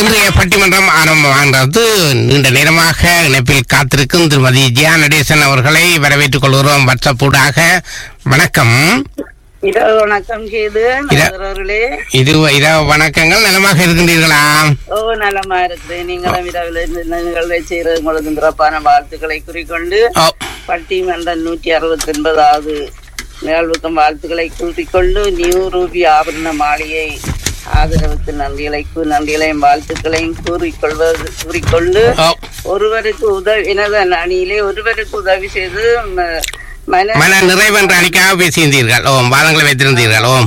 இன்றைய பட்டிமன்றம் ஆரம்பமாகிறது நீண்ட நேரமாக இணைப்பில் காத்திருக்கும் திருமதி ஜியா நடேசன் அவர்களை வரவேற்றுக் கொள்கிறோம் வாட்ஸ்அப்பூடாக வணக்கம் இரவு வணக்கம் கேது இர- நண்பர்களே இது இரவு வணக்கங்கள் நலமாக இருக்கின்றீர்களா ஓ நலமா இருக்குது நீங்களும் இரவில் இந்த நிகழ்வை செய்கிறது உங்களுக்கு சிறப்பான வாழ்த்துக்களை குறிக்கொண்டு ஓ, பட்டிமன்றம் நூற்றி அறுபத்தி ஒன்பதாவது நிகழ்வுக்கும் வாழ்த்துக்களை கூறிக்கொண்டு நியூ ரூபி ஆபரண மாளிகை ஆதரவுக்கு நன்றிகளை கூ- நன்றிகளையும் வாழ்த்துக்களையும் கூறிக்கொள்வது கூறிக்கொண்டு ஓ, ஒருவருக்கு உதவி எனது அணியிலே ஒருவருக்கு உதவி செய்து ம- மன மன நிறைவென்று அணிக்காக பேசியிருந்தீர்கள் ஓம் வாதங்களை வைத்திருந்தீர்கள் ஓம்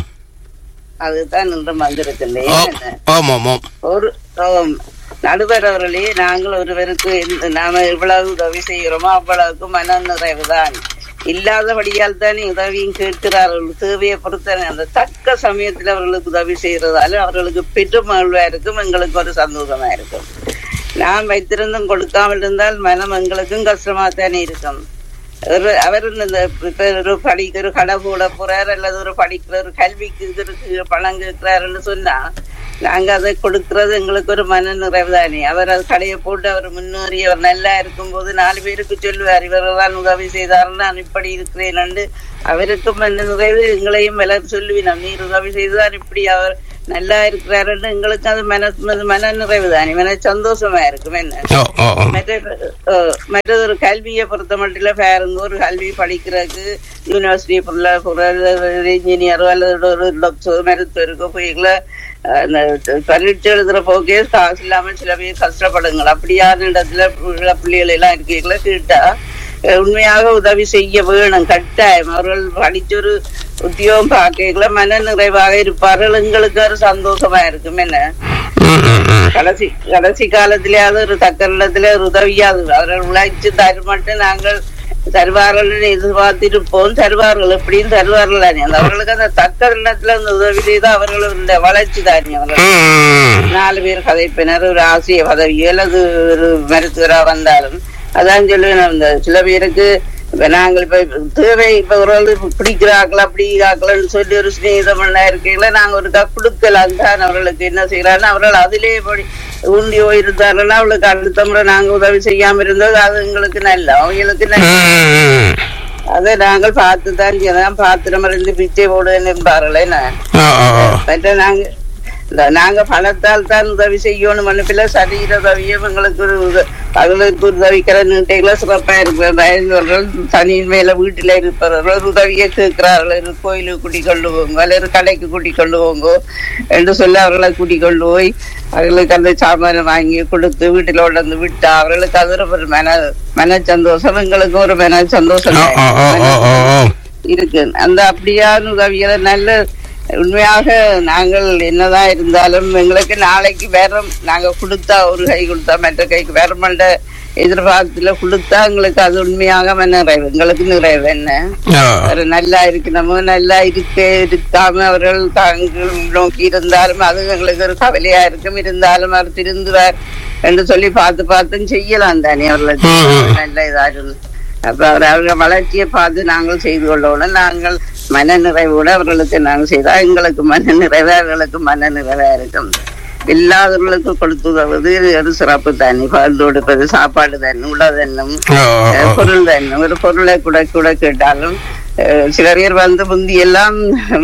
அதுதான் இன்று ஓ வந்திருக்கின்றேன் ஓம் ஓம் ஓம் ஒரு ஆம், நடுவர் அவர்களே நாங்கள் ஒருவருக்கு இந்த- நாம எவ்வளவு உதவி செய்கிறோமோ அவ்வளவுக்கு மன நிறைவுதான் இல்லாதபடியால் தானே உதவியும் கேட்கிறார்கள் தேவையை பொறுத்த அந்த தக்க சமயத்தில் அவர்களுக்கு உதவி செய்யறதால அவர்களுக்கு பெருமகிழ்வா இருக்கும் எங்களுக்கு ஒரு சந்தோஷமா இருக்கும் நாம் வைத்திருந்தும் கொடுக்காமல் இருந்தால் மனம் எங்களுக்கும் கஷ்டமா தானே இருக்கும் ஒரு அவர் இந்த இப்ப ஒரு படிக்க ஒரு கடை போட போறார் அல்லது ஒரு படிக்கிற ஒரு கல்விக்கு இதற்கு பணம் கேட்கிறாருன்னு சொன்னா நாங்க அதை கொடுக்கறது எங்களுக்கு ஒரு மன நிறைவு தானே அவர் அது கடையை போட்டு அவர் முன்னேறி அவர் நல்லா இருக்கும்போது நாலு பேருக்கு சொல்லுவார் இவரெல்லாம் உதவி செய்தார் நான் இப்படி இருக்கிறேன் அவருக்கும் மன நிறைவு எங்களையும் எல்லாரும் சொல்லுவினோம் நீர் உதவி செய்தார் இப்படி அவர் நல்லா இருக்கிறாருன்னு எங்களுக்கு அது மன மன நிறைவு தானே மன சந்தோஷமா இருக்கும் என்ன ஓ ஓ ஓ மற்றது அஹ், மற்றது ஒரு கல்வியை பொறுத்த மட்டும் பாருங்க ஒரு கல்வி படிக்கிறதுக்கு யூனிவர்சிட்டி பொருள பொருள் இன்ஜினியரோ அல்லது ஒரு டாக்டர் மருத்துவருக்கோ போய்கள அந்த பரீட்சை எழுதுற போக்கே காசு இல்லாம சில பேர் கஷ்டப்படுங்க அப்படியான இடத்துல உள்ள பிள்ளைகள் எல்லாம் இருக்கீங்களா கேட்டா அஹ், உண்மையாக உதவி செய்ய வேணும் கட்டாயம் அவர்கள் படிச்சொரு உத்தியோகம் பார்க்கல மன நிறைவாக இருப்பார்கள் எங்களுக்கு ஒரு சந்தோஷமா இருக்கும் என்ன ம், ம், ம். கடைசி கடைசி காலத்திலேயாவது ஒரு தக்க இடத்துல ஒரு உதவியாது அவர்கள் உழைச்சு தருமட்டு நாங்கள் தருவார்கள் என்று எதிர்பார்த்திருப்போம் தருவார்கள் எப்படியும் தருவார்கள் தானே அந்த அவர்களுக்கு அந்த தக்க இடத்துல அந்த உதவி செய்து அவர்களுடைய வளர்ச்சி தானே அவர்கள் ம், நாலு பேர் கதைப்பினர் ஒரு ஆசிரிய பதவியோ அல்லது ஒரு மருத்துவரா வந்தாலும் அதான் சொல்லுவேன் அந்த சில பேருக்கு இப்ப நாங்கள் இப்ப தேவை இப்ப ஒரு ஆளு பிடிக்கிறார்கள் அப்படி ஆக்கலன்னு சொல்லி ஒரு சிநேகிதம் பண்ண இருக்கையில நாங்க ஒரு கொடுக்கலாம் தான் அவர்களுக்கு என்ன செய்யறான்னு அவர்கள் அதிலே படி ஊண்டி போயிருந்தார்கள் அவளுக்கு அடுத்த முறை நாங்க உதவி செய்யாம இருந்தது அது எங்களுக்கு நல்ல அவங்களுக்கு நல்ல ம். அதை நாங்கள் பார்த்து தான் செய்யலாம் பாத்திரம் இருந்து பிச்சை போடுவேன் என்பார்கள் என்ன ஓ ஓ ஓ மற்ற நாங்க இந்த நாங்க பணத்தால் தான் உதவி செய்யணும் மனுப்பில சரீர உதவியும் எங்களுக்கு ஒரு உத- அவர்களுக்கு உதவிக்கிற நீட்டைகள சிறப்பா இருக்கிறவர்கள் தனியின் மேல வீட்டுல இருப்பவர்கள் உதவியை கேட்கிறார்கள் ஒரு கோயிலுக்கு கூட்டிக் கொண்டு போங்க அல்லது கடைக்கு கூட்டிக் கொண்டு போங்க என்று சொல்லி அவர்களை கூட்டிக் கொண்டு போய் அவர்களுக்கு அந்த சாமானை வாங்கி கொடுத்து வீட்டுல கொண்டு விட்டா அவர்களுக்கு அது ஒரு மன மன சந்தோஷம் எங்களுக்கும் ஒரு மன சந்தோஷம் ஓ ஓ ஓ ஓ ஓ ஓ இருக்கு அந்த அப்படியான உதவிகளை நல்ல உண்மையாக நாங்கள் என்னதான் இருந்தாலும் எங்களுக்கு நாளைக்கு வேற நாங்க கொடுத்தா ஒரு கை கொடுத்தா மற்ற கைக்கு வேற மண்ட எதிர்பார்த்துல கொடுத்தா எங்களுக்கு அது உண்மையாக நிறைவு எங்களுக்கு நிறைவு என்ன ஓ ஒரு நல்லா இருக்கணுமோ நல்லா இருக்க இருக்காம அவர்கள் தாங்கள் நோக்கி இருந்தாலும் அது எங்களுக்கு ஒரு கவலையா இருக்கும் இருந்தாலும் அவர் திருந்துவார் என்று சொல்லி பார்த்து பார்த்தும் செய்யலாம் தானே அவர்களுக்கு ம். நல்ல இதா இருந்து அப்ப அவர் அவர்கள் வளர்ச்சியை பார்த்து நாங்கள் செய்து கொள்ளணும் நாங்கள் மன நிறைவோடு அவர்களுக்கு நாங்கள் செய்தா எங்களுக்கு மன நிறைவு அவர்களுக்கு மன நிறைவா இருக்கும் இல்லாதவர்களுக்கு கொடுத்து உதவுவது ஒரு சிறப்பு தானே பகிர்ந்து கொடுப்பது சாப்பாடு தானே உடதன்னும் ஓ ஓ அஹ் பொருள் தான் ஒரு பொருளை கூட கூட கேட்டாலும் அஹ் சில பேர் வந்து முந்தி எல்லாம்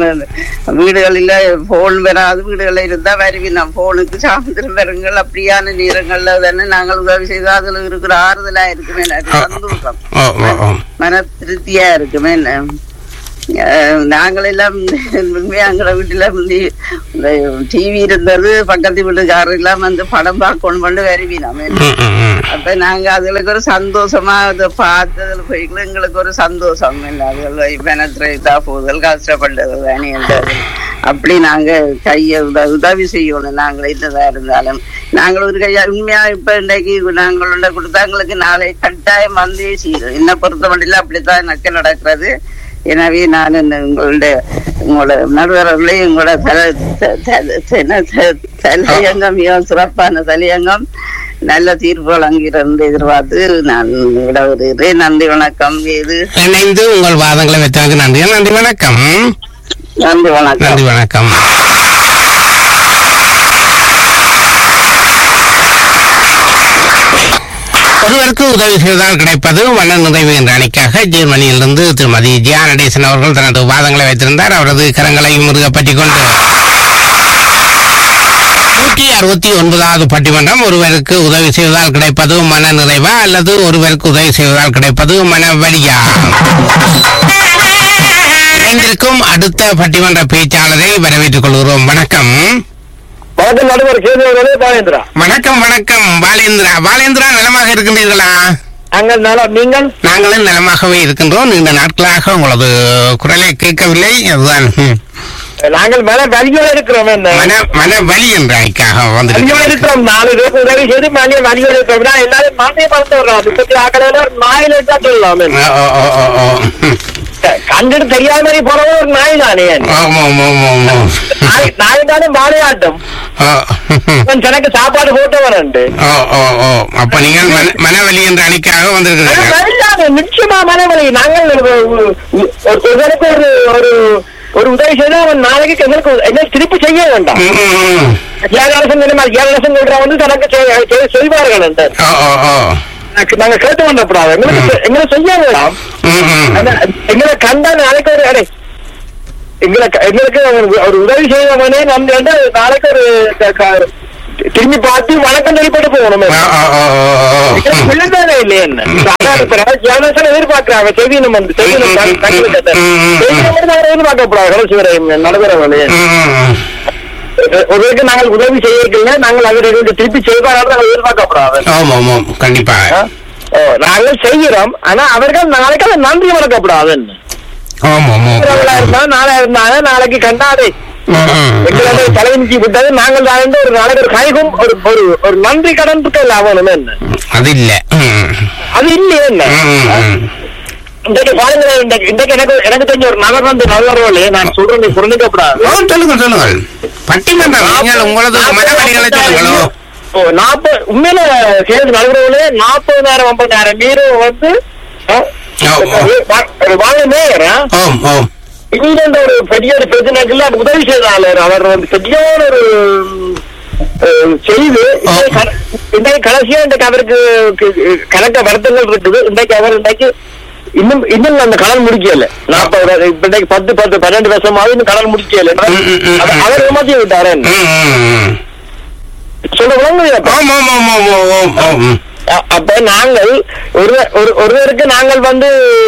வீடுகளில் போன் வராது வீடுகளில் இருந்தா வருவினோம் போனுக்கு சாயந்தரம் வருங்கள் அப்படியான நேரங்கள்ல தானே நாங்கள் உதவி செய்து அதுல இருக்கிற ஆறுதலா இருக்குமே எனக்கு சந்தோஷம் ஓ ஓ ஓ மன திருப்தியா இருக்குமே என்ன அஹ் நாங்கள் எல்லாம் உண்மையா எங்கள வீட்டுல முந்தி இந்த டிவி இருந்தது பக்கத்து வீட்டுக்காரர் எல்லாம் வந்து படம் பார்க்கணும் பண்ணி வருவினோம் ம், ம், ம். அப்ப நாங்க அதுகளுக்கு ஒரு சந்தோஷமா அதை பார்த்ததுல போய்க்கல எங்களுக்கு ஒரு சந்தோஷம் இல்லை அதுகள் பெனத்ரேதா போதல் கஷ்டப்பட்டது தானே என்றது அப்படி நாங்க கைய உத- உதவி செய்யணும் நாங்கள் என்னதா இருந்தாலும் நாங்கள் ஒரு கையா உண்மையா இப்ப இன்னைக்கு நாங்களோட கொடுத்தா எங்களுக்கு நாளை கட்டாயம் வந்தே செய்யும் என்ன பொறுத்த மட்டும் அப்படித்தான் எனக்கு நடக்கிறது எனவே நான் இந்த உங்களுடைய உங்களோட நடுவர்களே உங்களோட தல த- த- என்ன த- தலையங்கம் மிகவும் சிறப்பான தலையங்கம் நல்ல தீர்ப்பு வழங்கிறது எதிர்பார்த்து நான் விட வருகிறேன் நன்றி வணக்கம் இது இணைந்து உங்கள் வாதங்களை வைத்ததற்கு நன்றி நன்றி வணக்கம் நன்றி வணக்கம் நன்றி வணக்கம் ஒருவருக்கு உதவி செய்வதால் கிடைப்பது மன நிறைவு என்ற அணிக்காக ஜெர்மனியிலிருந்து திருமதி ஜியா நடேசன் அவர்கள் தனது வாதங்களை வைத்திருந்தார் அவரது கரங்களை முருக பற்றிக் கொண்டு நூற்றி அறுபத்தி ஒன்பதாவது பட்டிமன்றம் ஒருவருக்கு உதவி செய்வதால் கிடைப்பது மன நிறைவா அல்லது ஒருவருக்கு உதவி செய்வதால் கிடைப்பது மன வலியா இணைந்திருக்கும் அடுத்த பட்டிமன்ற பேச்சாளரை வரவேற்றுக் கொள்கிறோம் வணக்கம் வணக்கம் நடுவர் கேள்வி பாலேந்திரா வணக்கம் வணக்கம் பாலேந்திரா பாலேந்திரா நலமாக இருக்கின்றீர்களா அங்கள் நலம் நீங்கள் நாங்களும் நலமாகவே இருக்கின்றோம் நீண்ட நாட்களாக உங்களது குரலை கேட்கவில்லை அதுதான் ம். நாங்கள் மேல வலியோட இருக்கிறோம் என்ன மன மன வலி என்ற அணிக்காக வலியோட வந்திருக்கிறேன் இருக்கிறோம் நாலு பேருக்கு உதவி செய்து மேலே வலியோட இருக்கிறோம் நான் எல்லாரும் மாட்டே பார்த்து வர்றோம் முப்பத்தி ஆக்கல நாயில எடுத்தா சொல்லலாம் என்ன. ஓ, ஓ, ஓ, ஓ, ஓ. ம். கண்டுட்டு தெரியாத மாதிரி போனவன் ஒரு நாய் தானே ஆமா, ஆமா, ஆமா, ஆமா. நாய் நாய் தானே வாழையாட்டம் ஓ, ம். அவன் எனக்கு சாப்பாடு போட்டவன் ஓ, ஓ, ஓ. அப்ப நீங்கள் மன- மனவலி என்ற அணிக்காக வந்திருக்கிறீர்கள் நிச்சயமா மனவழி நாங்கள் ஒரு ஒரு- ஒருவருக்கு ஒரு ஒரு ஒரு உதவி செய்து அவன் நாளைக்கு எங்களுக்கு என்ன திருப்பி செய்ய வேண்டாம் ம், ம், ம். தியாகரசன் என்ன தியாகரசன் சொல்ற வந்து தனக்கு செய்- செய்- செய்வார்கள் என்று ஓ, ஓ, ஓ. நாங்க- நாங்க கேட்டு வந்தப்படாது எங்களுக்கு எங்களை செய்ய வேண்டாம் ம், ம். ஆனா, எங்களை கண்டா நாளைக்கு ஒரு அடே எங்களை க- எங்களுக்கு ஒரு- ஒரு உதவி செய்வனே நம்ம வந்து நாளைக்கு ஒரு க- க- திரும்பி பார்த்து வணக்கம் சொல்லிப்பட்டு போகணும் ஓ, ஓ, ஓ, ஓ, ஓ. பிள்ளைதானே இல்லையே என்ன ஜானசன் எதிர்பார்க்கிறாங்க செய்தினம் வந்து செய்தினம் ம், ம், ம். செய்தினம் வந்து நாங்கள் எதிர்பார்க்கப்படாது கடைசி வரை நடக்கிறவங்களே ம், ம், ம். ஒருவருக்கு நாங்கள் உதவி செய்யவில்லை நாங்கள் அவர்களுக்கு திருப்பி செய்வார்கள் நாங்கள் எதிர்பார்க்கப்படாது ஆமாம் ஆமாம் கண்டிப்பாக ஓ, நாங்கள் செய்கிறோம் ஆனா அவர்கள் நாளைக்கு அதை நன்றி வளர்க்கப்படாது ஆமாம் ஆமாம் இருந்தா நாளை இருந்தாங்க நாளைக்கு கண்டாதே ம், ம். எங்களை தலைவிஞ்சி விட்டது நாங்கள் தான் ஒரு நாளைக்கு ஒரு கைகும் ஒரு ஒரு ஒரு நன்றி கடன் இருக்கல அவனும் என்ன அது இல்ல ம். அது இல்லையே என்ன ம், ம். இன்றைக்கு பாருங்க இன்றைக்கு இன்றைக்கு எனக்கு எனக்கு தெரிஞ்ச ஒரு நபர் வந்து நல்லவர்களே நான் சொல்றேன் நீ புரிஞ்சுக்கப்படாது ஓ, சொல்லுங்கள் சொல்லுங்கள் பட்டிமன்றம் நீங்கள் உங்களது மனவழிகளை சொல்லுங்களோ ஓ நாற்பது உண்மையில சேர்ந்து நடுவர்களே நாற்பதாயிரம் ஐம்பதாயிரம் மீறு வந்து அஹ், ஓ, ஓ. ஒரு வாங்க மேயரா ஓம் ஓம் இங்கிலாந்து ஒரு பெரிய ஒரு பிரச்சனைக்குள்ள அவர் உதவி செய்தாளர் அவர் வந்து பெரிய ஒரு அஹ், செய்து ஆ. இன்றைக்கு கடைசியா இன்றைக்கு அவருக்கு கு- கணக்க வருத்தங்கள் இருக்குது இன்றைக்கு அவர் இன்றைக்கு இன்னும் இன்னும் அந்த கடன் முடிக்கல நாற்பது இப்ப இன்றைக்கு பத்து பத்து பன்னெண்டு வருஷமாவது இன்னும் கடன் முடிக்கல ம், ம், ம். அவர் அவர் ஏமாத்தி விட்டாரு ம், ம், ம். சொல்ல விளங்குது ஓம் ஓம் ஓம் ஓம் ஓம் ஓம் ஓம் ம். அ- அப்ப நாங்கள் ஒரு ஒரு- ஒருவருக்கு நாங்கள் வந்து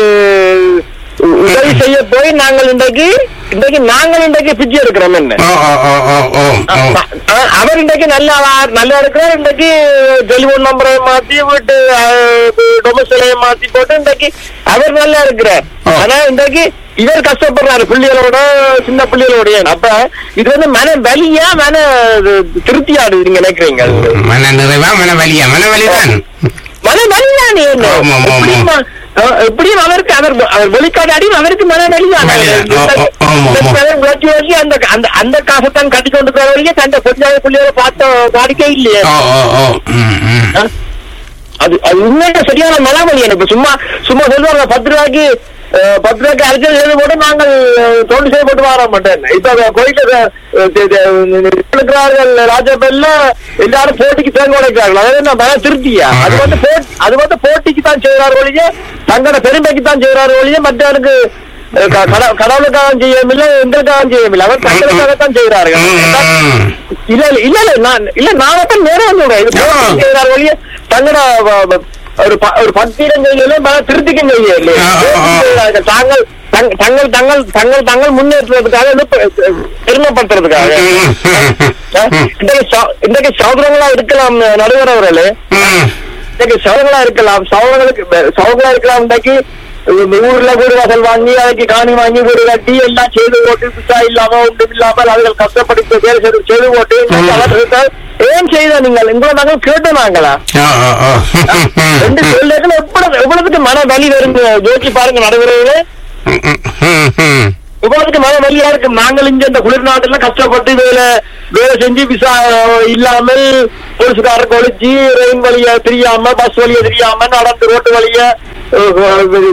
உ- உதவி செய்ய போய் நாங்கள் இன்றைக்கு இன்றைக்கு நாங்கள் இன்றைக்கு பிச்சை எடுக்கிறோம் என்ன ஓ ஓ ஓ ஓ ஓம் ஓம் அ- அ- அவர் இன்றைக்கு நல்லா வா- நல்லா இருக்கிறார் இன்றைக்கு டெலிபோன் நம்பரை மாத்தி வீட்டு டொமசிலையை மாத்தி போட்டு இன்றைக்கு அவர் நல்லா இருக்கிறார் ஆ. ஆனா இன்றைக்கு இவர் கஷ்டப்படுறாரு பிள்ளைகளோட சின்ன பிள்ளைகளோட அப்ப இது வந்து மன வலியா மன திருப்தியாடு நீங்க நினைக்கிறீங்க மன நிறைவா மன வலியா மன வலிதான் மன வலிதானே என்ன? ஆமா, ஆமா, ஆமா. எப்படியும் அஹ், எப்படியும் அவருக்கு அவர் அவர் வெளிக்காடாடியும் அவருக்கு மன வலிதான் வலிதான். ஆ, ஆ, ஆமா, ஆமா. உழைச்சி உழைச்சி அந்த அந்த அந்த காசைத்தான் கட்டி கொண்டு இருக்கிறவரையே தந்த கொஞ்சம் பிள்ளைகளை பார்த்த வாடிக்கை இல்லையே ஓ ஓ ஓ ம் ம் ஆ? அது அது உண்மையில சரியான மனவலி எனக்கு சும்மா சும்மா சொல்லுவாங்க பத்து ரூபாய்க்கு அஹ், பத்து ரூபாய்க்கு அரசியல் செய்து போட்டு நாங்கள் அஹ், தொண்டு செய்ய போட்டு வர மாட்டேன் இப்ப கோயில இருக்கிறார்கள் ராஜபெல்ல எல்லாரும் போட்டிக்கு தேங்க உடைக்கிறார்கள் அதாவது என்ன மன திருப்தியா அது வந்து போட்- அது வந்து போட்டிக்கு தான் செய்யறாரு ஒழிய தங்களோட பெருமைக்கு தான் செய்யறாரு ஒழிய மற்றவருக்கு அஹ், க- கட- கடவுளுக்காக செய்யவில்லை எங்களுக்காக செய்யவில்லை அவர் தங்களுக்காகத்தான் செய்கிறார்கள் ம், ம். இல்ல இல்ல இல்ல இல்ல நான் இல்ல நான் மட்டும் நேரம் சொல்றேன் இது ஆ. போட்டி செய்யறாரு ஒழிய தங்கட வ- வ- ஒரு ப- ஒரு பத்திரம் செய்யல மன திருப்திக்கும் செய்ய இல்லையா? ஆ, ஆ, ஆ. போட்டி செய்யறார்கள். தாங்கள் தங்- தங்கள் தங்கள் தங்கள் தங்கள் முன்னேற்றுவதற்காக வந்து பெ- பெ- பெருமைப்படுத்துறதுக்காக ஆ? இன்றைக்கு சௌ- இன்றைக்கு சௌதரங்களா இருக்கலாம் நடுவர் அவர்களே ம். இன்னைக்கு சவங்களா இருக்கலாம் சவங்களுக்கு சவங்களா இருக்கலாம் இன்றைக்கு இந்த ஊர்ல வீடு வாசல் வாங்கி அதுக்கு காணி வாங்கி வீடு கட்டி எல்லாம் செய்து போட்டு பிச்சா இல்லாம ஒன்றும் இல்லாமல் அவர்கள் கஷ்டப்பட்டு வேலை செய்து செய்து போட்டு இன்னைக்கு அவர் இருக்கார். ஏன் செய்த நீங்கள் உங்களை நாங்கள் கேட்டு நாங்களா ஓ ஓ ஓ ரெண்டு சொல்லுகள் எவ்வளவு எவ்வளவுக்கு மன வலி வரும் யோசிச்சு பாருங்க நடைபெறுவது ம், ம், ம், ம். இவ்வளவுக்கு மன வலியா இருக்கு நாங்கள் இங்க இந்த குளிர்நாட்டுல கஷ்டப்பட்டு வேலை வேலை செஞ்சு விசா இல்லாமல் போலீஸ்காரருக்கு ஒழிச்சு ரெயின் வழிய தெரியாம பஸ் வழிய தெரியாம நடந்து ரோட்டு வழிய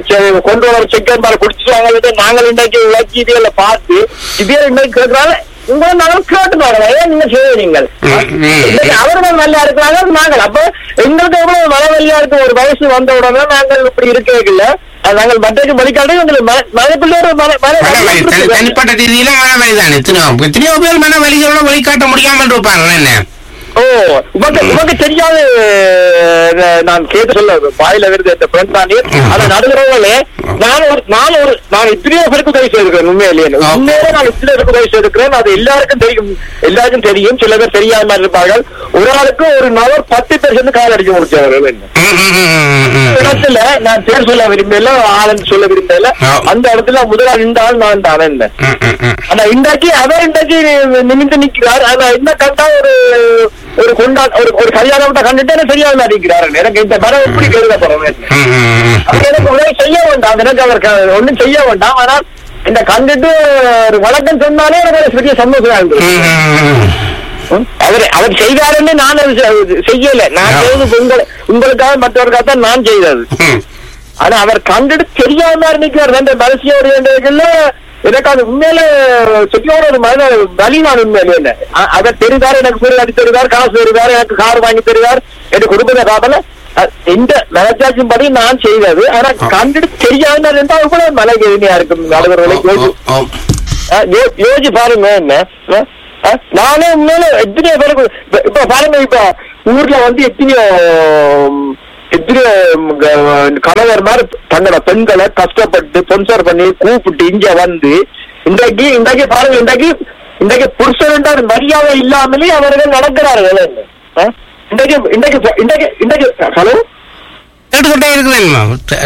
கொண்டு வர செக்கன் பாரு குடிச்சிட்டு நாங்கள் இன்றைக்கு உழைச்சி இதுல பார்த்து இதே இன்னைக்கு கேட்கறாங்க உங்களை நாங்கள் கேட்டு பார்க்கலாம் ஏன் நீங்க செய்வீங்கள் ம், ம். இன்னைக்கு அவர்கள் நல்லா இருக்கிறாங்க நாங்கள் அப்ப எங்களுக்கு எவ்வளவு மனவெளியா இருக்கு ஒரு வயசு வந்த உடனே நாங்கள் இப்படி இருக்கவில்லை அது நாங்கள் மற்றக்கு வழிகாட்டி எங்களுக்கு மன- மனதுக்குள்ள ஒரு மன மன- மனவலி தனி- இருக்குது. தனிப்பட்ட ரீதியில மனவலி தான் எத்தனையோ எத்தனையோ பேர் மனவலிகளோட வழிகாட்ட முடியாமல் இருப்பாங்க என்ன ஓ உமக்கு உமக்கு தெரியாது அஹ், நான் கேட்டு சொல்ல வாயில வருது இந்த பெண் தானே அதை நடுகிறவங்களே நான் ஒரு நான் ஒரு நான் இத்தனையோ பேருக்கு உதவி செய்திருக்கிறேன் உண்மையிலேயே உண்மையிலே நான் இத்தனை பேருக்கு உதவி செய்திருக்கிறேன் அது எல்லாருக்கும் தெரியும் எல்லாருக்கும் தெரியும் சில பேர் தெரியாம இருப்பார்கள் ஒரு ஆளுக்கு ஒரு நபர் பத்து பேர் சேர்ந்து கால் அடிக்க முடிச்சவர் என்ன ம், ம், ம், ம், ம். இடத்துல நான் பேர் சொல்ல விரும்பல ஆளுன்னு சொல்ல விரும்பல விரும்பல ஆ. அந்த இடத்துல முதலா நின்றால் நான் தானே என்ன ம், ம், ம். ஆனா இன்றைக்கு அவர் இன்றைக்கு நிமிந்து நிக்கிறார் ஆனா என்ன கண்டா ஒரு ஒரு கொண்டா ஒரு ஒரு கல்யாணம் கண்டுட்டு எனக்கு தெரியாம நிக்கிறாரு எனக்கு இந்த மரம் எப்படி கருத போறேன் ம், ம், ம். அவர் எனக்கு உதவி செய்ய வேண்டாம் எனக்கு அவர் க- ஒண்ணும் செய்ய வேண்டாம் ஆனால் இந்த கண்டுட்டு ஒரு வழக்கம் சொன்னாலே எனக்கு ஒரு பெரிய சந்தோஷமா இருந்தது ம், ம், ம். அவர் அவர் செய்தாருன்னு நான் அது செ- செய்யல நான் ஆ. செய்தது உங்க உங்களுக்காக மற்றவருக்காக தான் நான் செய்தது ம். ஆனா அவர் கண்டுட்டு தெரியாம நிக்கிறார் ரெண்டு மனசிய ஒரு வேண்டியதுல எனக்கு அது உண்மையில செட்டியோட ஒரு மன வலி நான் உண்மையில என்ன அ- அவர் தெரிந்தார் எனக்கு பேர் அடி தெரிந்தார் காசு தெரிந்தார் எனக்கு கார் வாங்கி தெரிந்தார் எனக்கு குடும்பத்தை காப்பல எந்த மனச்சாட்சியும் படி நான் செய்தது ஆனா கண்டுட்டு தெரியாம இருந்தா கூட மலை எளிமையா இருக்கும் ஓ, நடுவர்களை ஓ, ஓ. யோசிச்சு பாருங்க என்ன அஹ், அஹ், நானே உண்மையில எத்தனையோ பேருக்கு இப்ப- இப்ப பாருங்க இப்ப ஊர்ல வந்து எத்தனையோ உம், எத்தனையோ உம், க- கணவர் மாதிரி தங்களோட பெண்களை கஷ்டப்பட்டு ஸ்பான்சர் பண்ணி கூப்பிட்டு இங்க வந்து இன்றைக்கு இன்றைக்கு பாருங்க இன்றைக்கு இன்றைக்கு புருஷன் மரியாதை இல்லாமலே அவர்கள் நடக்கிறார்கள் அஹ், இன்றைக்கு இன்றைக்கு இன்றைக்கு இன்றைக்கு ஹலோ கேட்டுக்கொண்டே இருக்குதுங்கம்மா.